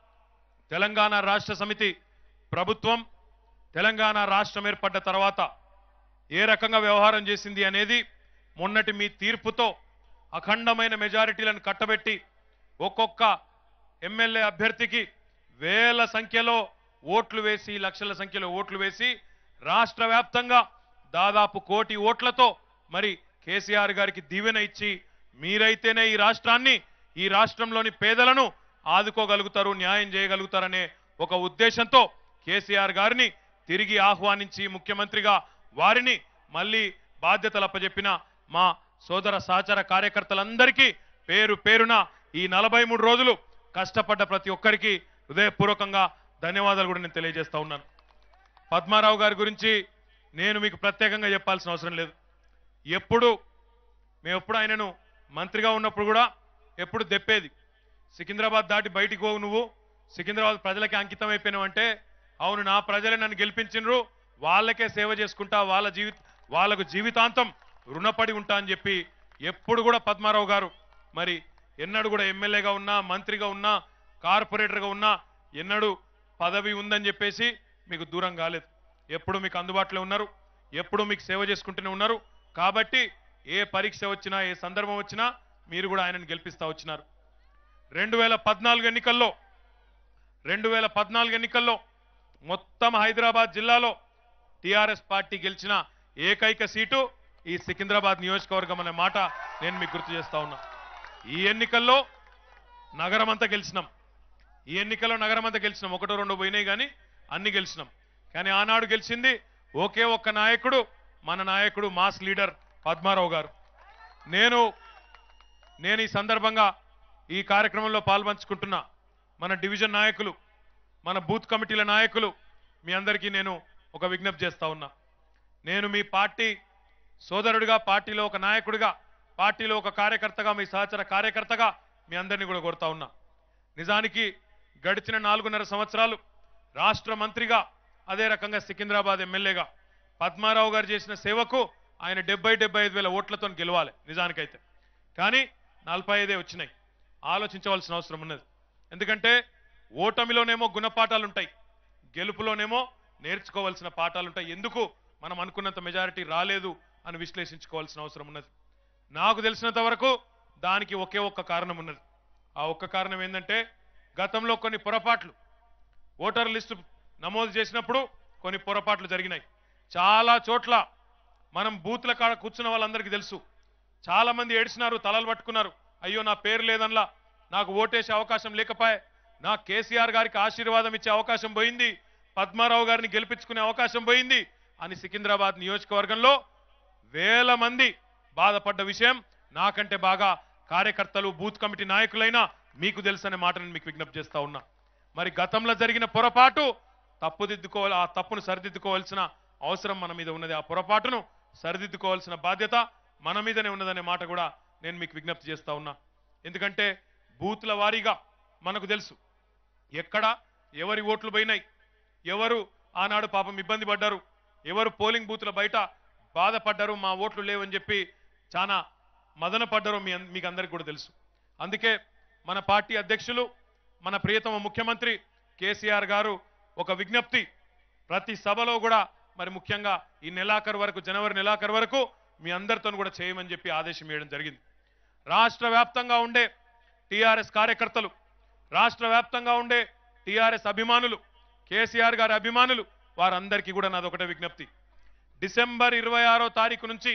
తెలంగాణ రాష్ట్ర సమితి ప్రభుత్వం తెలంగాణ రాష్ట్రం ఏర్పడ్డ తర్వాత ఏ రకంగా వ్యవహారం చేసింది అనేది మొన్నటి మీ తీర్పుతో అఖండమైన మెజారిటీలను కట్టబెట్టి ఒక్కొక్క ఎమ్మెల్యే అభ్యర్థికి వేల సంఖ్యలో ఓట్లు వేసి లక్షల సంఖ్యలో ఓట్లు వేసి రాష్ట్ర వ్యాప్తంగా దాదాపు కోటి ఓట్లతో మరి కేసీఆర్ గారికి దీవెన ఇచ్చి మీరైతేనే ఈ రాష్ట్రాన్ని ఈ రాష్ట్రంలోని పేదలను ఆదుకోగలుగుతారు న్యాయం చేయగలుగుతారనే ఒక ఉద్దేశంతో కేసీఆర్ గారిని తిరిగి ఆహ్వానించి ముఖ్యమంత్రిగా వారిని మళ్ళీ బాధ్యతలు అప్పచెప్పిన మా సోదర సహచర కార్యకర్తలందరికీ పేరు పేరున ఈ నలభై మూడు రోజులు కష్టపడ్డ ప్రతి ఒక్కరికి హృదయపూర్వకంగా ధన్యవాదాలు కూడా నేను తెలియజేస్తా ఉన్నాను పద్మారావు గారి గురించి నేను మీకు ప్రత్యేకంగా చెప్పాల్సిన అవసరం లేదు ఎప్పుడు మేము ఎప్పుడు ఆయనను మంత్రిగా ఉన్నప్పుడు కూడా ఎప్పుడు దెప్పేది సికింద్రాబాద్ దాటి బయటికి పోవు నువ్వు సికింద్రాబాద్ ప్రజలకి అంకితం అయిపోయినావు అంటే అవును నా ప్రజలే నన్ను గెలిపించినరు వాళ్ళకే సేవ చేసుకుంటా వాళ్ళ జీవి వాళ్ళకు జీవితాంతం రుణపడి ఉంటా అని చెప్పి ఎప్పుడు కూడా పద్మారావు గారు మరి ఎన్నడూ కూడా ఎమ్మెల్యేగా ఉన్నా మంత్రిగా ఉన్నా కార్పొరేటర్గా ఉన్నా ఎన్నడూ పదవి ఉందని చెప్పేసి మీకు దూరం కాలేదు ఎప్పుడు మీకు అందుబాటులో ఉన్నారు ఎప్పుడు మీకు సేవ చేసుకుంటూనే ఉన్నారు కాబట్టి ఏ పరీక్ష వచ్చినా ఏ సందర్భం వచ్చినా మీరు కూడా ఆయనను గెలిపిస్తా వచ్చినారు రెండు వేల పద్నాలుగు ఎన్నికల్లో రెండు వేల పద్నాలుగు ఎన్నికల్లో మొత్తం హైదరాబాద్ జిల్లాలో టిఆర్ఎస్ పార్టీ గెలిచిన ఏకైక సీటు ఈ సికింద్రాబాద్ నియోజకవర్గం అనే మాట నేను మీకు గుర్తు చేస్తా ఉన్నా ఈ ఎన్నికల్లో నగరం అంతా గెలిచినాం ఈ ఎన్నికల్లో నగరం అంతా గెలిచినాం ఒకటో రెండో పోయినాయి కానీ అన్ని గెలిచినాం కానీ ఆనాడు గెలిచింది ఒకే ఒక్క నాయకుడు మన నాయకుడు మాస్ లీడర్ పద్మారావు గారు నేను నేను ఈ సందర్భంగా ఈ కార్యక్రమంలో పాల్పంచుకుంటున్న మన డివిజన్ నాయకులు మన బూత్ కమిటీల నాయకులు మీ అందరికీ నేను ఒక విజ్ఞప్తి చేస్తా ఉన్నా నేను మీ పార్టీ సోదరుడిగా పార్టీలో ఒక నాయకుడిగా పార్టీలో ఒక కార్యకర్తగా మీ సహచర కార్యకర్తగా మీ అందరినీ కూడా కోరుతా ఉన్నా నిజానికి గడిచిన నాలుగున్నర సంవత్సరాలు రాష్ట్ర మంత్రిగా అదే రకంగా సికింద్రాబాద్ ఎమ్మెల్యేగా పద్మారావు గారు చేసిన సేవకు ఆయన డెబ్బై డెబ్బై ఐదు వేల ఓట్లతో గెలవాలి నిజానికైతే కానీ నలభై ఐదే వచ్చినాయి ఆలోచించవలసిన అవసరం ఉన్నది ఎందుకంటే ఓటమిలోనేమో గుణపాఠాలు ఉంటాయి గెలుపులోనేమో నేర్చుకోవాల్సిన పాఠాలు ఉంటాయి ఎందుకు మనం అనుకున్నంత మెజారిటీ రాలేదు అని విశ్లేషించుకోవాల్సిన అవసరం ఉన్నది నాకు తెలిసినంత వరకు దానికి ఒకే ఒక్క కారణం ఉన్నది ఆ ఒక్క కారణం ఏంటంటే గతంలో కొన్ని పొరపాట్లు ఓటర్ లిస్టు నమోదు చేసినప్పుడు కొన్ని పొరపాట్లు జరిగినాయి చాలా చోట్ల మనం బూత్ల కాడ కూర్చున్న వాళ్ళందరికీ తెలుసు చాలా మంది ఏడ్చినారు తలలు పట్టుకున్నారు అయ్యో నా పేరు లేదన్లా నాకు ఓటేసే అవకాశం లేకపోయే నా కేసీఆర్ గారికి ఆశీర్వాదం ఇచ్చే అవకాశం పోయింది పద్మారావు గారిని గెలిపించుకునే అవకాశం పోయింది అని సికింద్రాబాద్ నియోజకవర్గంలో వేల మంది బాధపడ్డ విషయం నాకంటే బాగా కార్యకర్తలు బూత్ కమిటీ నాయకులైనా మీకు తెలుసనే మాటను మీకు విజ్ఞప్తి చేస్తా ఉన్నా మరి గతంలో జరిగిన పొరపాటు తప్పుదిద్దుకోవాలి ఆ తప్పును సరిదిద్దుకోవాల్సిన అవసరం మన మీద ఉన్నది ఆ పొరపాటును సరిదిద్దుకోవాల్సిన బాధ్యత మన మీదనే ఉన్నదనే మాట కూడా నేను మీకు విజ్ఞప్తి చేస్తా ఉన్నా ఎందుకంటే బూత్ల వారీగా మనకు తెలుసు ఎక్కడ ఎవరి ఓట్లు పోయినాయి ఎవరు ఆనాడు పాపం ఇబ్బంది పడ్డారు ఎవరు పోలింగ్ బూత్ల బయట బాధపడ్డారు మా ఓట్లు లేవని చెప్పి చాలా మదన పడ్డారు మీ అన్- మీకు అందరికి కూడా తెలుసు అందుకే మన పార్టీ అధ్యక్షులు మన ప్రియతమ ముఖ్యమంత్రి కేసీఆర్ గారు ఒక విజ్ఞప్తి ప్రతి సభలో కూడా మరి ముఖ్యంగా ఈ నెలాఖరు వరకు జనవరి నెలాఖరు వరకు మీ అందరితో కూడా చేయమని చెప్పి ఆదేశం ఇవ్వడం జరిగింది రాష్ట్ర వ్యాప్తంగా ఉండే టీఆర్ఎస్ కార్యకర్తలు రాష్ట్ర వ్యాప్తంగా ఉండే టీఆర్ఎస్ అభిమానులు కేసీఆర్ గారి అభిమానులు వారందరికీ కూడా నాదొకటే విజ్ఞప్తి డిసెంబర్ ఇరవై ఆరో తారీఖు నుంచి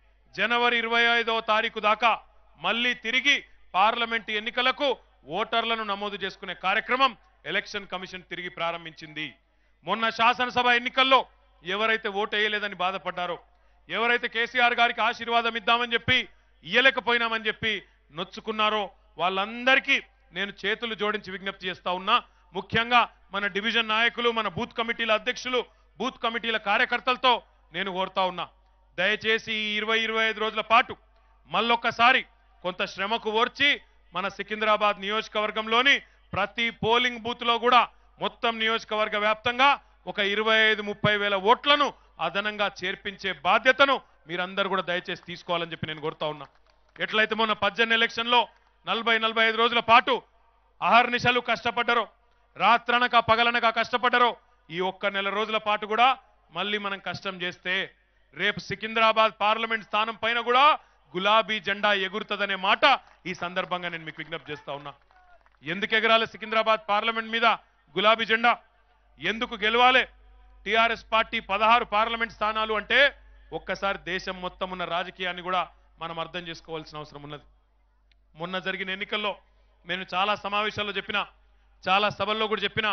జనవరి ఇరవై ఐదవ తారీఖు దాకా మళ్ళీ తిరిగి పార్లమెంట్ ఎన్నికలకు ఓటర్లను నమోదు చేసుకునే కార్యక్రమం ఎలక్షన్ కమిషన్ తిరిగి ప్రారంభించింది మొన్న శాసనసభ ఎన్నికల్లో ఎవరైతే ఓటు వేయలేదని బాధపడ్డారో ఎవరైతే కేసీఆర్ గారికి ఆశీర్వాదం ఇద్దామని చెప్పి ఇయ్యలేకపోయినామని చెప్పి నొచ్చుకున్నారో వాళ్ళందరికీ నేను చేతులు జోడించి విజ్ఞప్తి చేస్తా ఉన్నా ముఖ్యంగా మన డివిజన్ నాయకులు మన బూత్ కమిటీల అధ్యక్షులు బూత్ కమిటీల కార్యకర్తలతో నేను కోరుతా ఉన్నా దయచేసి ఈ ఇరవై ఇరవై ఐదు రోజుల పాటు మళ్ళొక్కసారి కొంత శ్రమకు ఓర్చి మన సికింద్రాబాద్ నియోజకవర్గంలోని ప్రతి పోలింగ్ బూత్ లో కూడా మొత్తం నియోజకవర్గ వ్యాప్తంగా ఒక ఇరవై ఐదు ముప్పై వేల ఓట్లను అదనంగా చేర్పించే బాధ్యతను మీరందరూ కూడా దయచేసి తీసుకోవాలని చెప్పి నేను కోరుతా ఉన్నా ఎట్లయితే మొన్న పద్దెనిమిది ఎలక్షన్ లో నలభై నలభై ఐదు రోజుల పాటు అహర్నిశలు కష్టపడ్డారో రాత్రనక పగలనక కష్టపడ్డారో ఈ ఒక్క నెల రోజుల పాటు కూడా మళ్ళీ మనం కష్టం చేస్తే రేపు సికింద్రాబాద్ పార్లమెంట్ స్థానం పైన కూడా గులాబీ జెండా ఎగురుతుందనే మాట ఈ సందర్భంగా నేను మీకు విజ్ఞప్తి చేస్తా ఉన్నా ఎందుకు ఎగరాలి సికింద్రాబాద్ పార్లమెంట్ మీద గులాబీ జెండా ఎందుకు గెలవాలి టిఆర్ఎస్ పార్టీ పదహారు పార్లమెంట్ స్థానాలు అంటే ఒక్కసారి దేశం మొత్తం ఉన్న రాజకీయాన్ని కూడా మనం అర్థం చేసుకోవాల్సిన అవసరం ఉన్నది మొన్న జరిగిన ఎన్నికల్లో నేను చాలా సమావేశాల్లో చెప్పిన చాలా సభల్లో కూడా చెప్పిన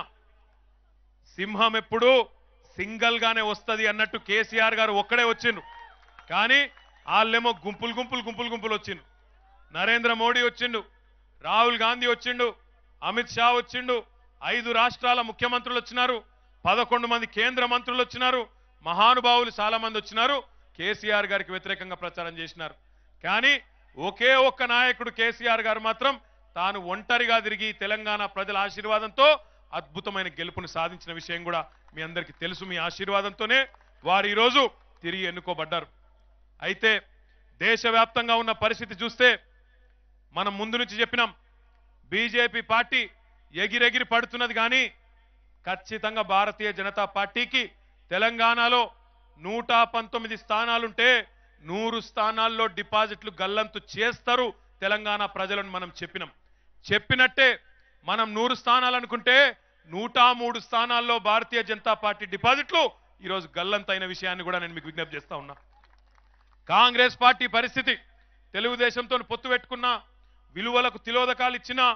సింహం ఎప్పుడు సింగల్ గానే వస్తది అన్నట్టు కేసీఆర్ గారు ఒక్కడే వచ్చిండ్రు కానీ వాళ్ళేమో గుంపులు గుంపులు గుంపులు గుంపులు వచ్చిండు నరేంద్ర మోడీ వచ్చిండు రాహుల్ గాంధీ వచ్చిండు అమిత్ షా వచ్చిండు ఐదు రాష్ట్రాల ముఖ్యమంత్రులు వచ్చినారు పదకొండు మంది కేంద్ర మంత్రులు వచ్చినారు మహానుభావులు చాలా మంది వచ్చినారు కేసీఆర్ గారికి వ్యతిరేకంగా ప్రచారం చేసినారు కానీ ఒకే ఒక్క నాయకుడు కేసీఆర్ గారు మాత్రం తాను ఒంటరిగా తిరిగి తెలంగాణ ప్రజల ఆశీర్వాదంతో అద్భుతమైన గెలుపును సాధించిన విషయం కూడా మీ అందరికీ తెలుసు మీ ఆశీర్వాదంతోనే వారు ఈరోజు తిరిగి ఎన్నుకోబడ్డారు అయితే దేశవ్యాప్తంగా ఉన్న పరిస్థితి చూస్తే మనం ముందు నుంచి చెప్పినాం బీజేపీ పార్టీ ఎగిరెగిరి పడుతున్నది కానీ ఖచ్చితంగా భారతీయ జనతా పార్టీకి తెలంగాణలో నూట పంతొమ్మిది స్థానాలుంటే నూరు స్థానాల్లో డిపాజిట్లు గల్లంతు చేస్తారు తెలంగాణ ప్రజలను మనం చెప్పినాం చెప్పినట్టే మనం నూరు స్థానాలు అనుకుంటే నూట మూడు స్థానాల్లో భారతీయ జనతా పార్టీ డిపాజిట్లు ఈరోజు గల్లంతైన విషయాన్ని కూడా నేను మీకు విజ్ఞప్తి చేస్తా ఉన్నా కాంగ్రెస్ పార్టీ పరిస్థితి తెలుగుదేశంతో పొత్తు పెట్టుకున్న విలువలకు తిలోదకాలు ఇచ్చిన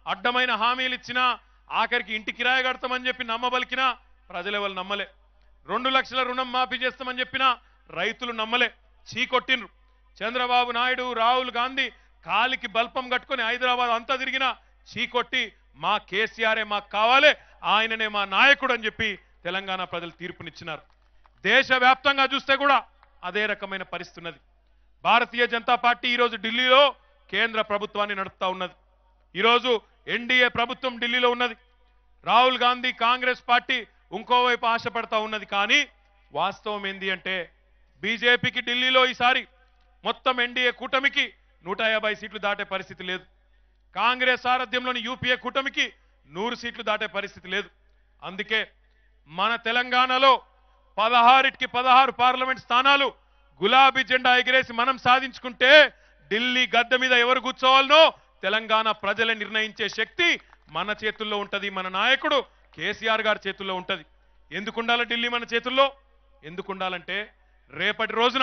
అడ్డమైన హామీలు ఇచ్చినా ఆఖరికి ఇంటి కిరాయి కడతామని చెప్పి నమ్మబలికినా ప్రజలెవరు నమ్మలే రెండు లక్షల రుణం మాఫీ చేస్తామని చెప్పినా రైతులు నమ్మలే చీకొట్టిండ్రు చంద్రబాబు నాయుడు రాహుల్ గాంధీ కాలికి బల్పం కట్టుకొని హైదరాబాద్ అంతా తిరిగినా చీకొట్టి మా కేసీఆరే మాకు కావాలే ఆయననే మా నాయకుడు అని చెప్పి తెలంగాణ ప్రజలు తీర్పునిచ్చినారు దేశవ్యాప్తంగా చూస్తే కూడా అదే రకమైన పరిస్థితి ఉన్నది భారతీయ జనతా పార్టీ ఈరోజు ఢిల్లీలో కేంద్ర ప్రభుత్వాన్ని నడుపుతా ఉన్నది ఈరోజు ఎన్డీఏ ప్రభుత్వం ఢిల్లీలో ఉన్నది రాహుల్ గాంధీ కాంగ్రెస్ పార్టీ ఇంకోవైపు ఆశపడతా ఉన్నది కానీ వాస్తవం ఏంది అంటే బీజేపీకి ఢిల్లీలో ఈసారి మొత్తం ఎన్డీఏ కూటమికి నూట యాభై సీట్లు దాటే పరిస్థితి లేదు కాంగ్రెస్ సారథ్యంలోని యూపీఏ కూటమికి నూరు సీట్లు దాటే పరిస్థితి లేదు అందుకే మన తెలంగాణలో పదహారిటికి పదహారు పార్లమెంట్ స్థానాలు గులాబీ జెండా ఎగిరేసి మనం సాధించుకుంటే ఢిల్లీ గద్దె మీద ఎవరు కూర్చోవాలనో తెలంగాణ ప్రజలే నిర్ణయించే శక్తి మన చేతుల్లో ఉంటది మన నాయకుడు కేసీఆర్ గారి చేతుల్లో ఉంటది ఎందుకు ఉండాలి ఢిల్లీ మన చేతుల్లో ఎందుకు ఉండాలంటే రేపటి రోజున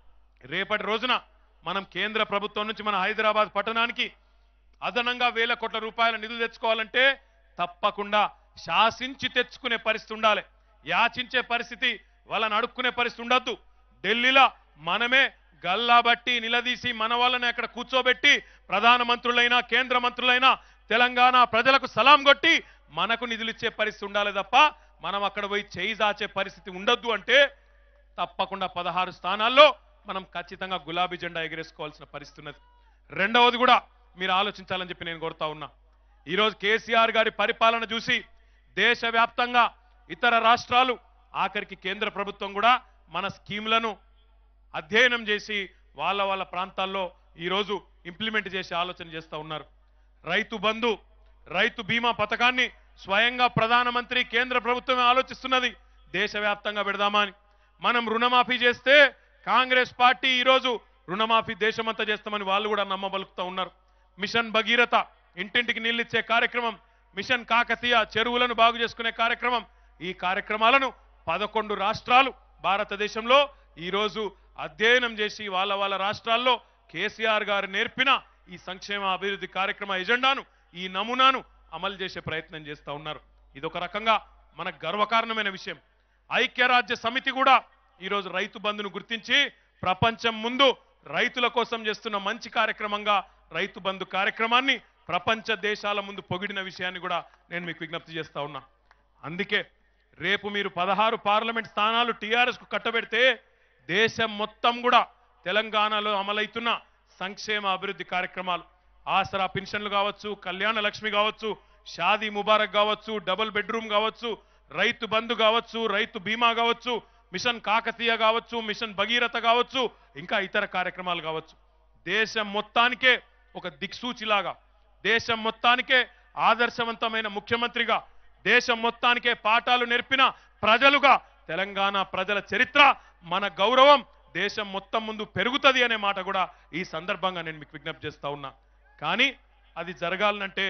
రేపటి రోజున మనం కేంద్ర ప్రభుత్వం నుంచి మన హైదరాబాద్ పట్టణానికి అదనంగా వేల కోట్ల రూపాయల నిధులు తెచ్చుకోవాలంటే తప్పకుండా శాసించి తెచ్చుకునే పరిస్థితి ఉండాలి యాచించే పరిస్థితి వాళ్ళని అడుక్కునే పరిస్థితి ఉండద్దు ఢిల్లీలో మనమే గల్లాబట్టి నిలదీసి మన వాళ్ళని అక్కడ కూర్చోబెట్టి ప్రధానమంత్రులైనా కేంద్ర మంత్రులైనా తెలంగాణ ప్రజలకు సలాం కొట్టి మనకు నిధులు ఇచ్చే పరిస్థితి ఉండాలి తప్ప మనం అక్కడ పోయి చేయి దాచే పరిస్థితి ఉండొద్దు అంటే తప్పకుండా పదహారు స్థానాల్లో మనం ఖచ్చితంగా గులాబీ జెండా ఎగరేసుకోవాల్సిన పరిస్థితి ఉన్నది రెండవది కూడా మీరు ఆలోచించాలని చెప్పి నేను కోరుతా ఉన్నా ఈరోజు కేసీఆర్ గారి పరిపాలన చూసి దేశవ్యాప్తంగా ఇతర రాష్ట్రాలు ఆఖరికి కేంద్ర ప్రభుత్వం కూడా మన స్కీములను అధ్యయనం చేసి వాళ్ళ వాళ్ళ ప్రాంతాల్లో ఈరోజు ఇంప్లిమెంట్ చేసే ఆలోచన చేస్తూ ఉన్నారు రైతు బంధు రైతు బీమా పథకాన్ని స్వయంగా ప్రధానమంత్రి కేంద్ర ప్రభుత్వమే ఆలోచిస్తున్నది దేశవ్యాప్తంగా పెడదామా అని మనం రుణమాఫీ చేస్తే కాంగ్రెస్ పార్టీ ఈరోజు రుణమాఫీ దేశమంతా చేస్తామని వాళ్ళు కూడా నమ్మబలుకుతూ ఉన్నారు మిషన్ భగీరథ ఇంటింటికి నీళ్ళిచ్చే కార్యక్రమం మిషన్ కాకతీయ చెరువులను బాగు చేసుకునే కార్యక్రమం ఈ కార్యక్రమాలను పదకొండు రాష్ట్రాలు భారతదేశంలో ఈరోజు అధ్యయనం చేసి వాళ్ళ వాళ్ళ రాష్ట్రాల్లో కేసీఆర్ గారు నేర్పిన ఈ సంక్షేమ అభివృద్ధి కార్యక్రమ ఎజెండాను ఈ నమూనాను అమలు చేసే ప్రయత్నం చేస్తూ ఉన్నారు ఇదొక రకంగా మనకు గర్వకారణమైన విషయం ఐక్యరాజ్య సమితి కూడా ఈరోజు రైతు బంధును గుర్తించి ప్రపంచం ముందు రైతుల కోసం చేస్తున్న మంచి కార్యక్రమంగా రైతు బంధు కార్యక్రమాన్ని ప్రపంచ దేశాల ముందు పొగిడిన విషయాన్ని కూడా నేను మీకు విజ్ఞప్తి చేస్తా ఉన్నా అందుకే రేపు మీరు పదహారు పార్లమెంట్ స్థానాలు టీఆర్ఎస్ కు కట్టబెడితే దేశం మొత్తం కూడా తెలంగాణలో అమలైతున్న సంక్షేమ అభివృద్ధి కార్యక్రమాలు ఆసరా పెన్షన్లు కావచ్చు కళ్యాణ లక్ష్మి కావచ్చు షాదీ ముబారక్ కావచ్చు డబుల్ బెడ్రూమ్ కావచ్చు రైతు బంధు కావచ్చు రైతు బీమా కావచ్చు మిషన్ కాకతీయ కావచ్చు మిషన్ భగీరథ కావచ్చు ఇంకా ఇతర కార్యక్రమాలు కావచ్చు దేశం మొత్తానికే ఒక దిక్సూచిలాగా దేశం మొత్తానికే ఆదర్శవంతమైన ముఖ్యమంత్రిగా దేశం మొత్తానికే పాఠాలు నేర్పిన ప్రజలుగా తెలంగాణ ప్రజల చరిత్ర మన గౌరవం దేశం మొత్తం ముందు పెరుగుతుంది అనే మాట కూడా ఈ సందర్భంగా నేను మీకు విజ్ఞప్తి చేస్తా ఉన్నా కానీ అది జరగాలనంటే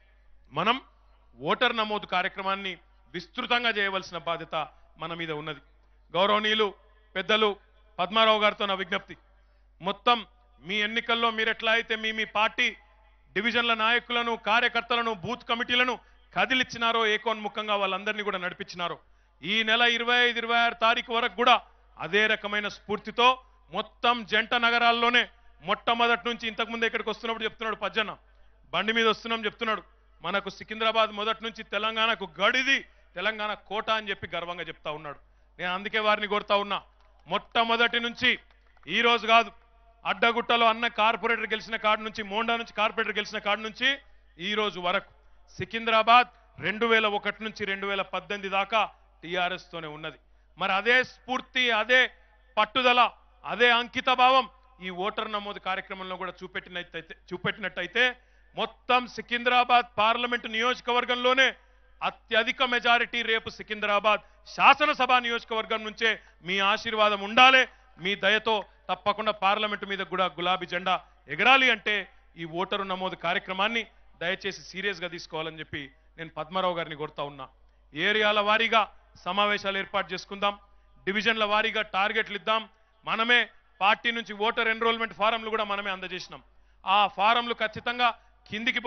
మనం ఓటర్ నమోదు కార్యక్రమాన్ని విస్తృతంగా చేయవలసిన బాధ్యత మన మీద ఉన్నది గౌరవనీయులు పెద్దలు పద్మారావు గారితో నా విజ్ఞప్తి మొత్తం మీ ఎన్నికల్లో మీరు ఎట్లా అయితే మీ మీ పార్టీ డివిజన్ల నాయకులను కార్యకర్తలను బూత్ కమిటీలను కదిలిచ్చినారో ఏకోన్ముఖంగా వాళ్ళందరినీ కూడా నడిపించినారో ఈ నెల ఇరవై ఐదు ఇరవై ఆరు తారీఖు వరకు కూడా అదే రకమైన స్ఫూర్తితో మొత్తం జంట నగరాల్లోనే మొట్టమొదటి నుంచి ఇంతకుముందు ఇక్కడికి వస్తున్నప్పుడు చెప్తున్నాడు పజ్జన్న బండి మీద వస్తున్నాం చెప్తున్నాడు మనకు సికింద్రాబాద్ మొదటి నుంచి తెలంగాణకు గడిది తెలంగాణ కోట అని చెప్పి గర్వంగా చెప్తా ఉన్నాడు నేను అందుకే వారిని కోరుతా ఉన్నా మొట్టమొదటి నుంచి ఈ రోజు కాదు అడ్డగుట్టలో అన్న కార్పొరేటర్ గెలిచిన కాడు నుంచి మోండా నుంచి కార్పొరేటర్ గెలిచిన కాడు నుంచి ఈ రోజు వరకు సికింద్రాబాద్ రెండు వేల ఒకటి నుంచి రెండు వేల పద్దెనిమిది దాకా టీఆర్ఎస్ తోనే ఉన్నది మరి అదే స్ఫూర్తి అదే పట్టుదల అదే అంకిత భావం ఈ ఓటర్ నమోదు కార్యక్రమంలో కూడా చూపెట్టినట్టయితే చూపెట్టినట్టయితే మొత్తం సికింద్రాబాద్ పార్లమెంటు నియోజకవర్గంలోనే అత్యధిక మెజారిటీ రేపు సికింద్రాబాద్ శాసనసభ నియోజకవర్గం నుంచే మీ ఆశీర్వాదం ఉండాలి మీ దయతో తప్పకుండా పార్లమెంటు మీద కూడా గులాబీ జెండా ఎగరాలి అంటే ఈ ఓటరు నమోదు కార్యక్రమాన్ని దయచేసి సీరియస్ గా తీసుకోవాలని చెప్పి నేను పద్మారావు గారిని కోరుతా ఉన్నా ఏరియాల వారీగా సమావేశాలు ఏర్పాటు చేసుకుందాం డివిజన్ల వారీగా టార్గెట్లు ఇద్దాం మనమే పార్టీ నుంచి ఓటర్ ఎన్రోల్మెంట్ ఫారంలు కూడా మనమే అందజేసినాం ఆ ఫారంలు ఖచ్చితంగా కిందికి పోయి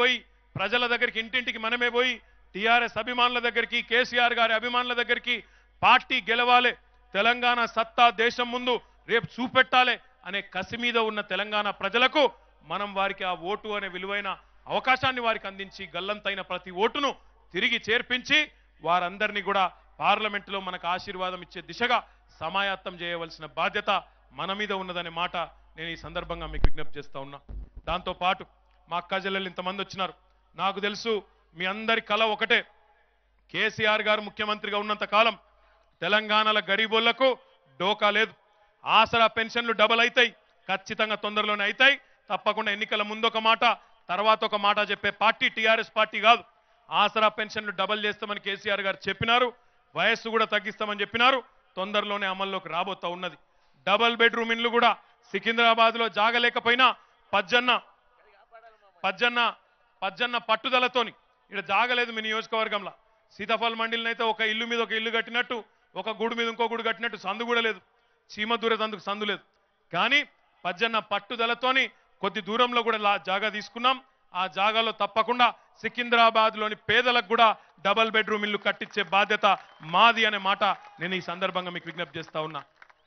ప్రజల దగ్గరికి ఇంటింటికి మనమే పోయి టీఆర్ఎస్ అభిమానుల దగ్గరికి కేసీఆర్ గారి అభిమానుల దగ్గరికి పార్టీ గెలవాలి తెలంగాణ సత్తా దేశం ముందు రేపు చూపెట్టాలి అనే కసి మీద ఉన్న తెలంగాణ ప్రజలకు మనం వారికి ఆ ఓటు అనే విలువైన అవకాశాన్ని వారికి అందించి గల్లంతైన ప్రతి ఓటును తిరిగి చేర్పించి వారందరినీ కూడా పార్లమెంటులో మనకు ఆశీర్వాదం ఇచ్చే దిశగా సమాయత్తం చేయవలసిన బాధ్యత మన మీద ఉన్నదనే మాట నేను ఈ సందర్భంగా మీకు విజ్ఞప్తి చేస్తా ఉన్నా దాంతో పాటు మా అక్క చెల్లెలు ఇంతమంది వచ్చినారు నాకు తెలుసు మీ అందరి కళ ఒకటే కేసీఆర్ గారు ముఖ్యమంత్రిగా ఉన్నంత కాలం తెలంగాణల గరీబోళ్లకు డోకా లేదు ఆసరా పెన్షన్లు డబల్ అవుతాయి ఖచ్చితంగా తొందరలోనే అవుతాయి తప్పకుండా ఎన్నికల ముందు ఒక మాట తర్వాత ఒక మాట చెప్పే పార్టీ టీఆర్ఎస్ పార్టీ కాదు ఆసరా పెన్షన్లు డబల్ చేస్తామని కేసీఆర్ గారు చెప్పినారు వయస్సు కూడా తగ్గిస్తామని చెప్పినారు తొందరలోనే అమల్లోకి రాబోతా ఉన్నది డబల్ బెడ్రూమ్ ఇండ్లు కూడా సికింద్రాబాద్ లో జాగలేకపోయినా పజ్జన్న పజ్జన్న పజ్జన్న పట్టుదలతోని ఇక్కడ జాగలేదు మీ నియోజకవర్గంలో సీతాఫల్ మండలినైతే ఒక ఇల్లు మీద ఒక ఇల్లు కట్టినట్టు ఒక గూడు మీద ఇంకో గూడు కట్టినట్టు సందు కూడా లేదు చీమ దూరేదందుకు సందు లేదు కానీ పజ్జన్న పట్టుదలతోని కొద్ది దూరంలో కూడా లా- జాగా తీసుకున్నాం ఆ జాగాలో తప్పకుండా సికింద్రాబాద్ లోని పేదలకు కూడా డబల్ బెడ్రూమ్ ఇల్లు కట్టించే బాధ్యత మాది అనే మాట నేను ఈ సందర్భంగా మీకు విజ్ఞప్తి చేస్తా ఉన్నా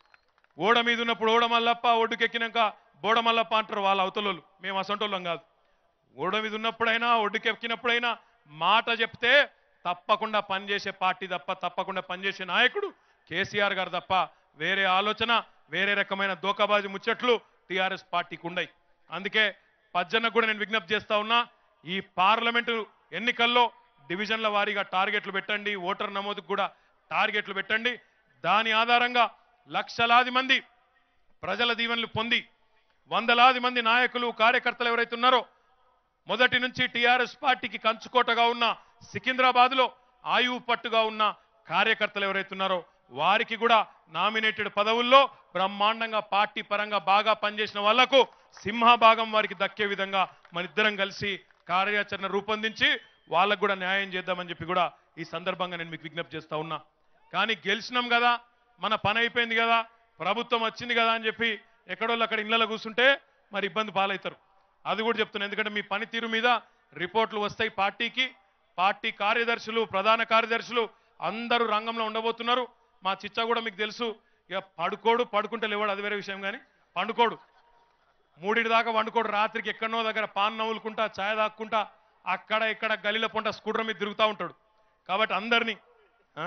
ఓడ మీద ఉన్నప్పుడు ఓడ మల్లప్ప ఒడ్డుకెక్కినాక బోడ మల్లప్ప అంటారు వాళ్ళ అవతలోళ్ళు మేము అసంటోళ్ళం కాదు ఓడ మీద ఉన్నప్పుడైనా ఒడ్డుకెక్కినప్పుడైనా మాట చెప్తే తప్పకుండా పనిచేసే పార్టీ తప్ప తప్పకుండా పనిచేసే నాయకుడు కేసీఆర్ గారు తప్ప వేరే ఆలోచన వేరే రకమైన దోకాబాజీ ముచ్చట్లు టీఆర్ఎస్ పార్టీకి ఉండయి అందుకే పజ్జన్న కూడా నేను విజ్ఞప్తి చేస్తా ఉన్నా ఈ పార్లమెంటు ఎన్నికల్లో డివిజన్ల వారీగా టార్గెట్లు పెట్టండి ఓటర్ నమోదుకు కూడా టార్గెట్లు పెట్టండి దాని ఆధారంగా లక్షలాది మంది ప్రజల దీవెనలు పొంది వందలాది మంది నాయకులు కార్యకర్తలు ఎవరైతే ఉన్నారో మొదటి నుంచి టీఆర్ఎస్ పార్టీకి కంచుకోటగా ఉన్న సికింద్రాబాద్ లో ఆయువు పట్టుగా ఉన్న కార్యకర్తలు ఎవరైతే ఉన్నారో వారికి కూడా నామినేటెడ్ పదవుల్లో బ్రహ్మాండంగా పార్టీ పరంగా బాగా పనిచేసిన వాళ్లకు సింహభాగం వారికి దక్కే విధంగా మన ఇద్దరం కలిసి కార్యాచరణ రూపొందించి వాళ్ళకు కూడా న్యాయం చేద్దామని చెప్పి కూడా ఈ సందర్భంగా నేను మీకు విజ్ఞప్తి చేస్తా ఉన్నా కానీ గెలిచినాం కదా మన పని అయిపోయింది కదా ప్రభుత్వం వచ్చింది కదా అని చెప్పి ఎక్కడోళ్ళు అక్కడ ఇళ్లలో కూర్చుంటే మరి ఇబ్బంది పాలవుతారు అది కూడా చెప్తున్నా ఎందుకంటే మీ పనితీరు మీద రిపోర్ట్లు వస్తాయి పార్టీకి పార్టీ కార్యదర్శులు ప్రధాన కార్యదర్శులు అందరూ రంగంలో ఉండబోతున్నారు మా చిచ్చ కూడా మీకు తెలుసు ఇక పడుకోడు పడుకుంటే లేవాడు అది వేరే విషయం కానీ పండుకోడు మూడింటి దాకా వండుకోడు రాత్రికి ఎక్కడనో దగ్గర పాన్ నవ్వులుకుంటా ఛాయ్ దాక్కుంటా అక్కడ ఇక్కడ గలీల పొంట స్కూటర్ మీద తిరుగుతూ ఉంటాడు కాబట్టి అందరినీ ఆ?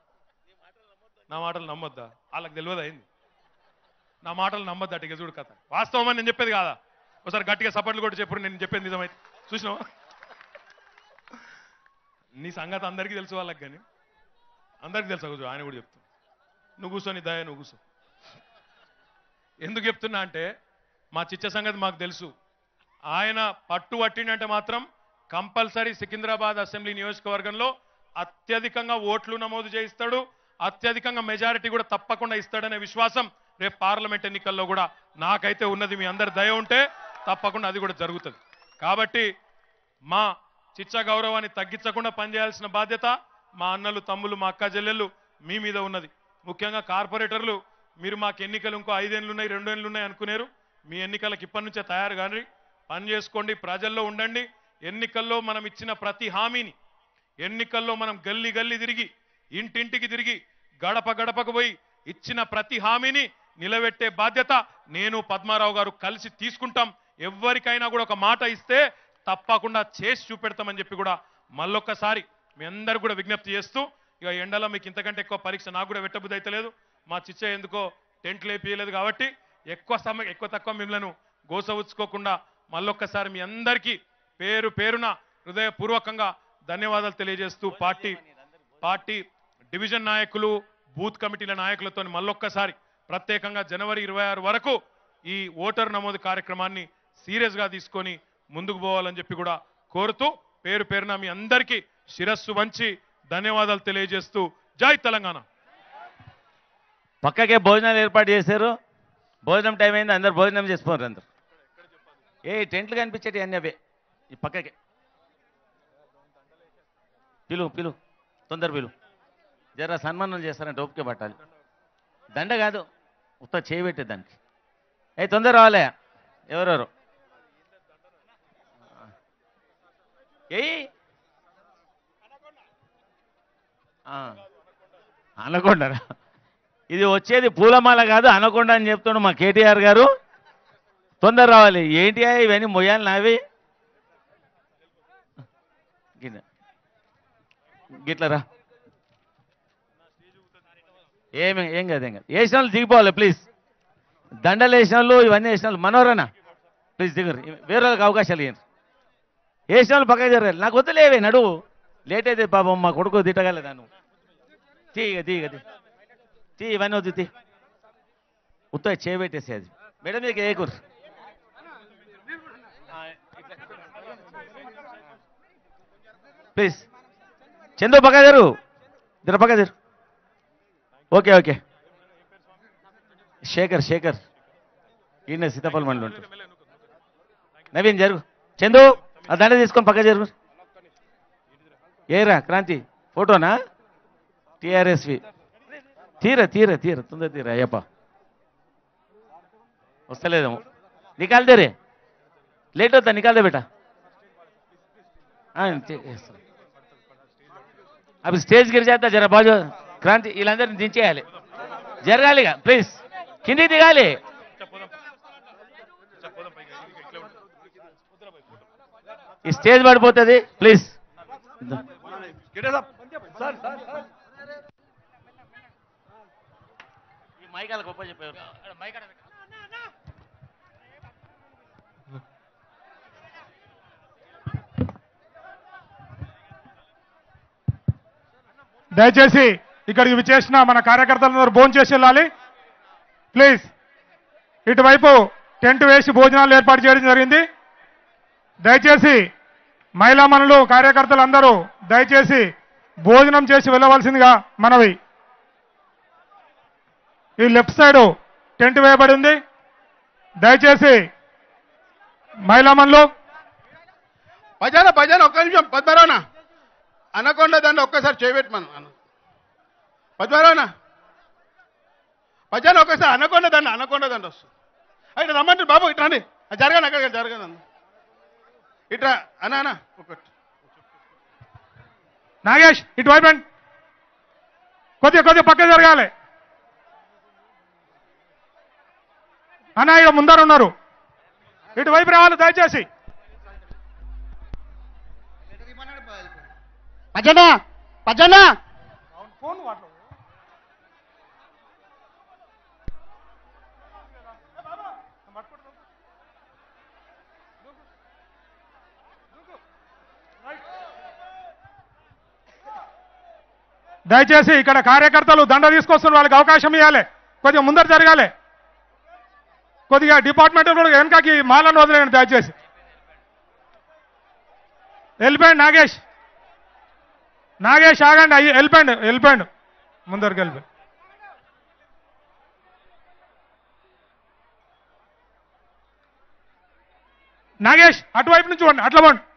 నా మాటలు నమ్మొద్దా వాళ్ళకి తెలియదు అయింది నా మాటలు నమ్మొద్దా ఇక చూడు కథ వాస్తవం అని నేను చెప్పేది కాదా ఒకసారి గట్టిగా సపోర్ట్లు కూడా చెప్పు నేను చెప్పేది నిజమైతే చూసినావా నీ సంగతి అందరికీ తెలుసు వాళ్ళకి కానీ అందరికీ తెలుసు కూర్చో ఆయన కూడా చెప్తాను నువ్వు కూర్చో నీ దయ నువ్వు కూర్చో ఎందుకు చెప్తున్నా అంటే మా చిచ్చ సంగతి మాకు తెలుసు ఆయన పట్టు పట్టిండంటే మాత్రం కంపల్సరీ సికింద్రాబాద్ అసెంబ్లీ నియోజకవర్గంలో అత్యధికంగా ఓట్లు నమోదు చేయిస్తాడు అత్యధికంగా మెజారిటీ కూడా తప్పకుండా ఇస్తాడనే విశ్వాసం రేపు పార్లమెంట్ ఎన్నికల్లో కూడా నాకైతే ఉన్నది మీ అందరి దయ ఉంటే తప్పకుండా అది కూడా జరుగుతుంది కాబట్టి మా చిచ్చ గౌరవాన్ని తగ్గించకుండా పనిచేయాల్సిన బాధ్యత మా అన్నలు తమ్ములు మా అక్క చెల్లెళ్ళు మీ మీద ఉన్నది ముఖ్యంగా కార్పొరేటర్లు మీరు మాకు ఎన్నికలు ఇంకో ఐదేళ్ళు ఉన్నాయి రెండేళ్ళు ఉన్నాయి అనుకునేరు మీ ఎన్నికలకు ఇప్పటి నుంచే తయారు కానీ పని చేసుకోండి ప్రజల్లో ఉండండి ఎన్నికల్లో మనం ఇచ్చిన ప్రతి హామీని ఎన్నికల్లో మనం గల్లీ గల్లీ తిరిగి ఇంటింటికి తిరిగి గడప గడపకు పోయి ఇచ్చిన ప్రతి హామీని నిలబెట్టే బాధ్యత నేను పద్మారావు గారు కలిసి తీసుకుంటాం ఎవరికైనా కూడా ఒక మాట ఇస్తే తప్పకుండా చేసి చూపెడతామని చెప్పి కూడా మళ్ళొక్కసారి మీ అందరు కూడా విజ్ఞప్తి చేస్తూ ఇక ఎండలో మీకు ఇంతకంటే ఎక్కువ పరీక్ష నాకు కూడా పెట్టబుద్ధి అయితే లేదు మా చిచ్చ ఎందుకో టెంట్లు వేపియలేదు కాబట్టి ఎక్కువ సమయం ఎక్కువ తక్కువ మిమ్మల్ని గోసవుచ్చుకోకుండా మళ్ళొక్కసారి మీ అందరికీ పేరు పేరున హృదయపూర్వకంగా ధన్యవాదాలు తెలియజేస్తూ పార్టీ పార్టీ డివిజన్ నాయకులు బూత్ కమిటీల నాయకులతో మళ్ళొక్కసారి ప్రత్యేకంగా జనవరి ఇరవై ఆరు వరకు ఈ ఓటర్ నమోదు కార్యక్రమాన్ని సీరియస్ గా తీసుకొని ముందుకు పోవాలని చెప్పి కూడా కోరుతూ పేరు పేరున మీ అందరికీ శిరస్సు వంచి ధన్యవాదాలు తెలియజేస్తూ జై తెలంగాణ పక్కకే భోజనాలు ఏర్పాటు చేశారు భోజనం టైం అయింది అందరు భోజనం చేసుకోరు అందరు ఏ టెంట్లు కనిపించేటి అన్నీ అవే ఈ పక్కకే పిలు పిలు తొందర పిలు జర సన్మానం చేస్తారంటే ఓపిక పట్టాలి దండ కాదు ఉత్త చేయబెట్టే దానికి ఏ తొందర రావాలే ఎవరెవరు ఏయ్ ఆ. అనకొండరా ఇది వచ్చేది పూలమాల కాదు అనకొండ అని చెప్తుండు మా కేటీఆర్ గారు తొందర రావాలి ఏంటి అయ్యా ఇవన్నీ మొయ్యాలి నావి గిట్ల గిట్లరా ఏమి ఏం కాదు ఏం కాదు వేసిన వాళ్ళు దిగిపోవాలి ప్లీజ్ దండలు వేసిన వాళ్ళు ఇవన్నీ వేసిన వాళ్ళు మనోరనా ప్లీజ్ దిగరు వేరే వాళ్ళకి అవకాశాలు ఇవ్వండి వేసిన వాళ్ళు పక్కకి జరగాలి నాకు వద్దులేవే నడువు లేట్ అయితే పాపం మా కొడుకు తిట్టగలదా నువ్వు తీగ తీగ తీ తీ ఇవన్నీ వద్దు తీ ఉత్త చేయబెట్టేసి అది మేడం మీకు ఏ కూర ప్లీజ్ చందు పక్క జరు జర పక్క జరు ఓకే ఓకే శేఖర్ శేఖర్ ఈయన సీతాఫలం మండలి ఉంటారు నవీన్ జరుగు చందు ఆ దండ తీసుకొని పక్క జరుగు ఏరా క్రాంతి ఫోటోనా టిఆర్ఎస్వి తీర తీర తీర తొందర తీర అయ్యప్ప వస్తలేదేమో నికాల్ దే రే లేట్ అవుతా నికాల్ దే బేటా हाँ, ठीक है, सर। అవి స్టేజ్ గిరి చేస్తా జర బాజు క్రాంతి వీళ్ళందరినీ దించేయాలి జరగాలిగా ప్లీజ్ కిందికి దిగాలి ఈ స్టేజ్ పడిపోతుంది ప్లీజ్ ఈ మైకాల గొప్ప చెప్పారు దయచేసి ఇక్కడికి విచ్చేసిన మన కార్యకర్తలందరూ భోజనం చేసి వెళ్ళాలి ప్లీజ్ ఇటువైపు టెంట్ వేసి భోజనాలు ఏర్పాటు చేయడం జరిగింది దయచేసి మహిళా మనులు కార్యకర్తలందరూ దయచేసి భోజనం చేసి వెళ్ళవలసిందిగా మనవి ఈ లెఫ్ట్ సైడ్ టెంట్ వేయబడి ఉంది దయచేసి మహిళా మనులు భజన భజన ఒక్క నిమిషం పద్మరావునా అనకొండ దాన్ని ఒక్కసారి చేయబెట్టి మనం అన్న పద్మరావునా భజన ఒక్కసారి అనకొండ దాన్ని అనకొండ దండ వస్తుంది అయితే రమ్మంటారు బాబు ఇట్లా అండి జరగను అక్కడ జరగను అన్న ఇట్లా అన్నా అన్న ఒకటి నాగేష్ ఇటువైపు రండి. కొద్దిగా కొద్దిగా పక్క జరగాలి అన్న ఇక్కడ ముందర ఉన్నారు ఇటువైపు రావాలి దయచేసి భజన భజన దయచేసి ఇక్కడ కార్యకర్తలు దండ తీసుకొస్తున్న వాళ్ళకి అవకాశం ఇవ్వాలి కొద్దిగా ముందర జరగాలి కొద్దిగా డిపార్ట్మెంట్ కూడా వెనకకి మాలను వదిలేయండి దయచేసి వెళ్ళిపోయండి నాగేష్ నాగేష్ ఆగండి అయ్యి వెళ్ళిపోయండి వెళ్ళిపోయండి ముందరికి వెళ్ళిపోయి నాగేష్ అటువైపు నుంచి పోండి అట్లా పోండి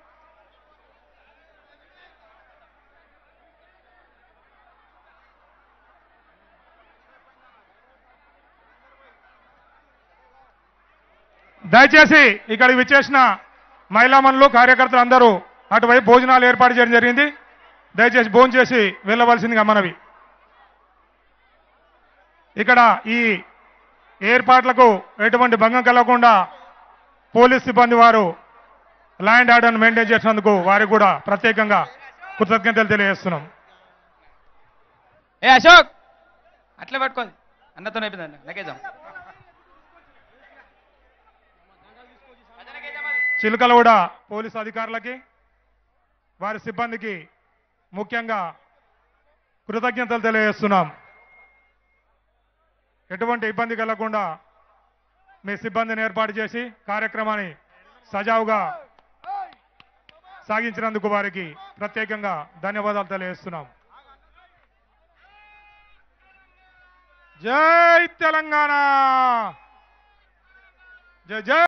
దయచేసి ఇక్కడికి విచ్చేసిన మహిళా మనులు కార్యకర్తలు అందరూ అటువైపు భోజనాలు ఏర్పాటు చేయడం జరిగింది దయచేసి భోజనం చేసి వెళ్ళవలసిందిగా మనవి ఇక్కడ ఈ ఏర్పాట్లకు ఎటువంటి భంగం కలగకుండా పోలీస్ సిబ్బంది వారు ల్యాండ్ ఆర్డర్ను మెయింటైన్ చేసినందుకు వారికి కూడా ప్రత్యేకంగా కృతజ్ఞతలు తెలియజేస్తున్నాం ఏ అశోక్ అట్లే పట్టుకోండి అన్నతో అయిపోయిందండి లగేజం చిలుకలగూడ పోలీసు అధికారులకి వారి సిబ్బందికి ముఖ్యంగా కృతజ్ఞతలు తెలియజేస్తున్నాం ఎటువంటి ఇబ్బంది కలగకుండా మీ సిబ్బందిని ఏర్పాటు చేసి కార్యక్రమాన్ని సజావుగా సాగించినందుకు వారికి ప్రత్యేకంగా ధన్యవాదాలు తెలియజేస్తున్నాం జై తెలంగాణ జై జై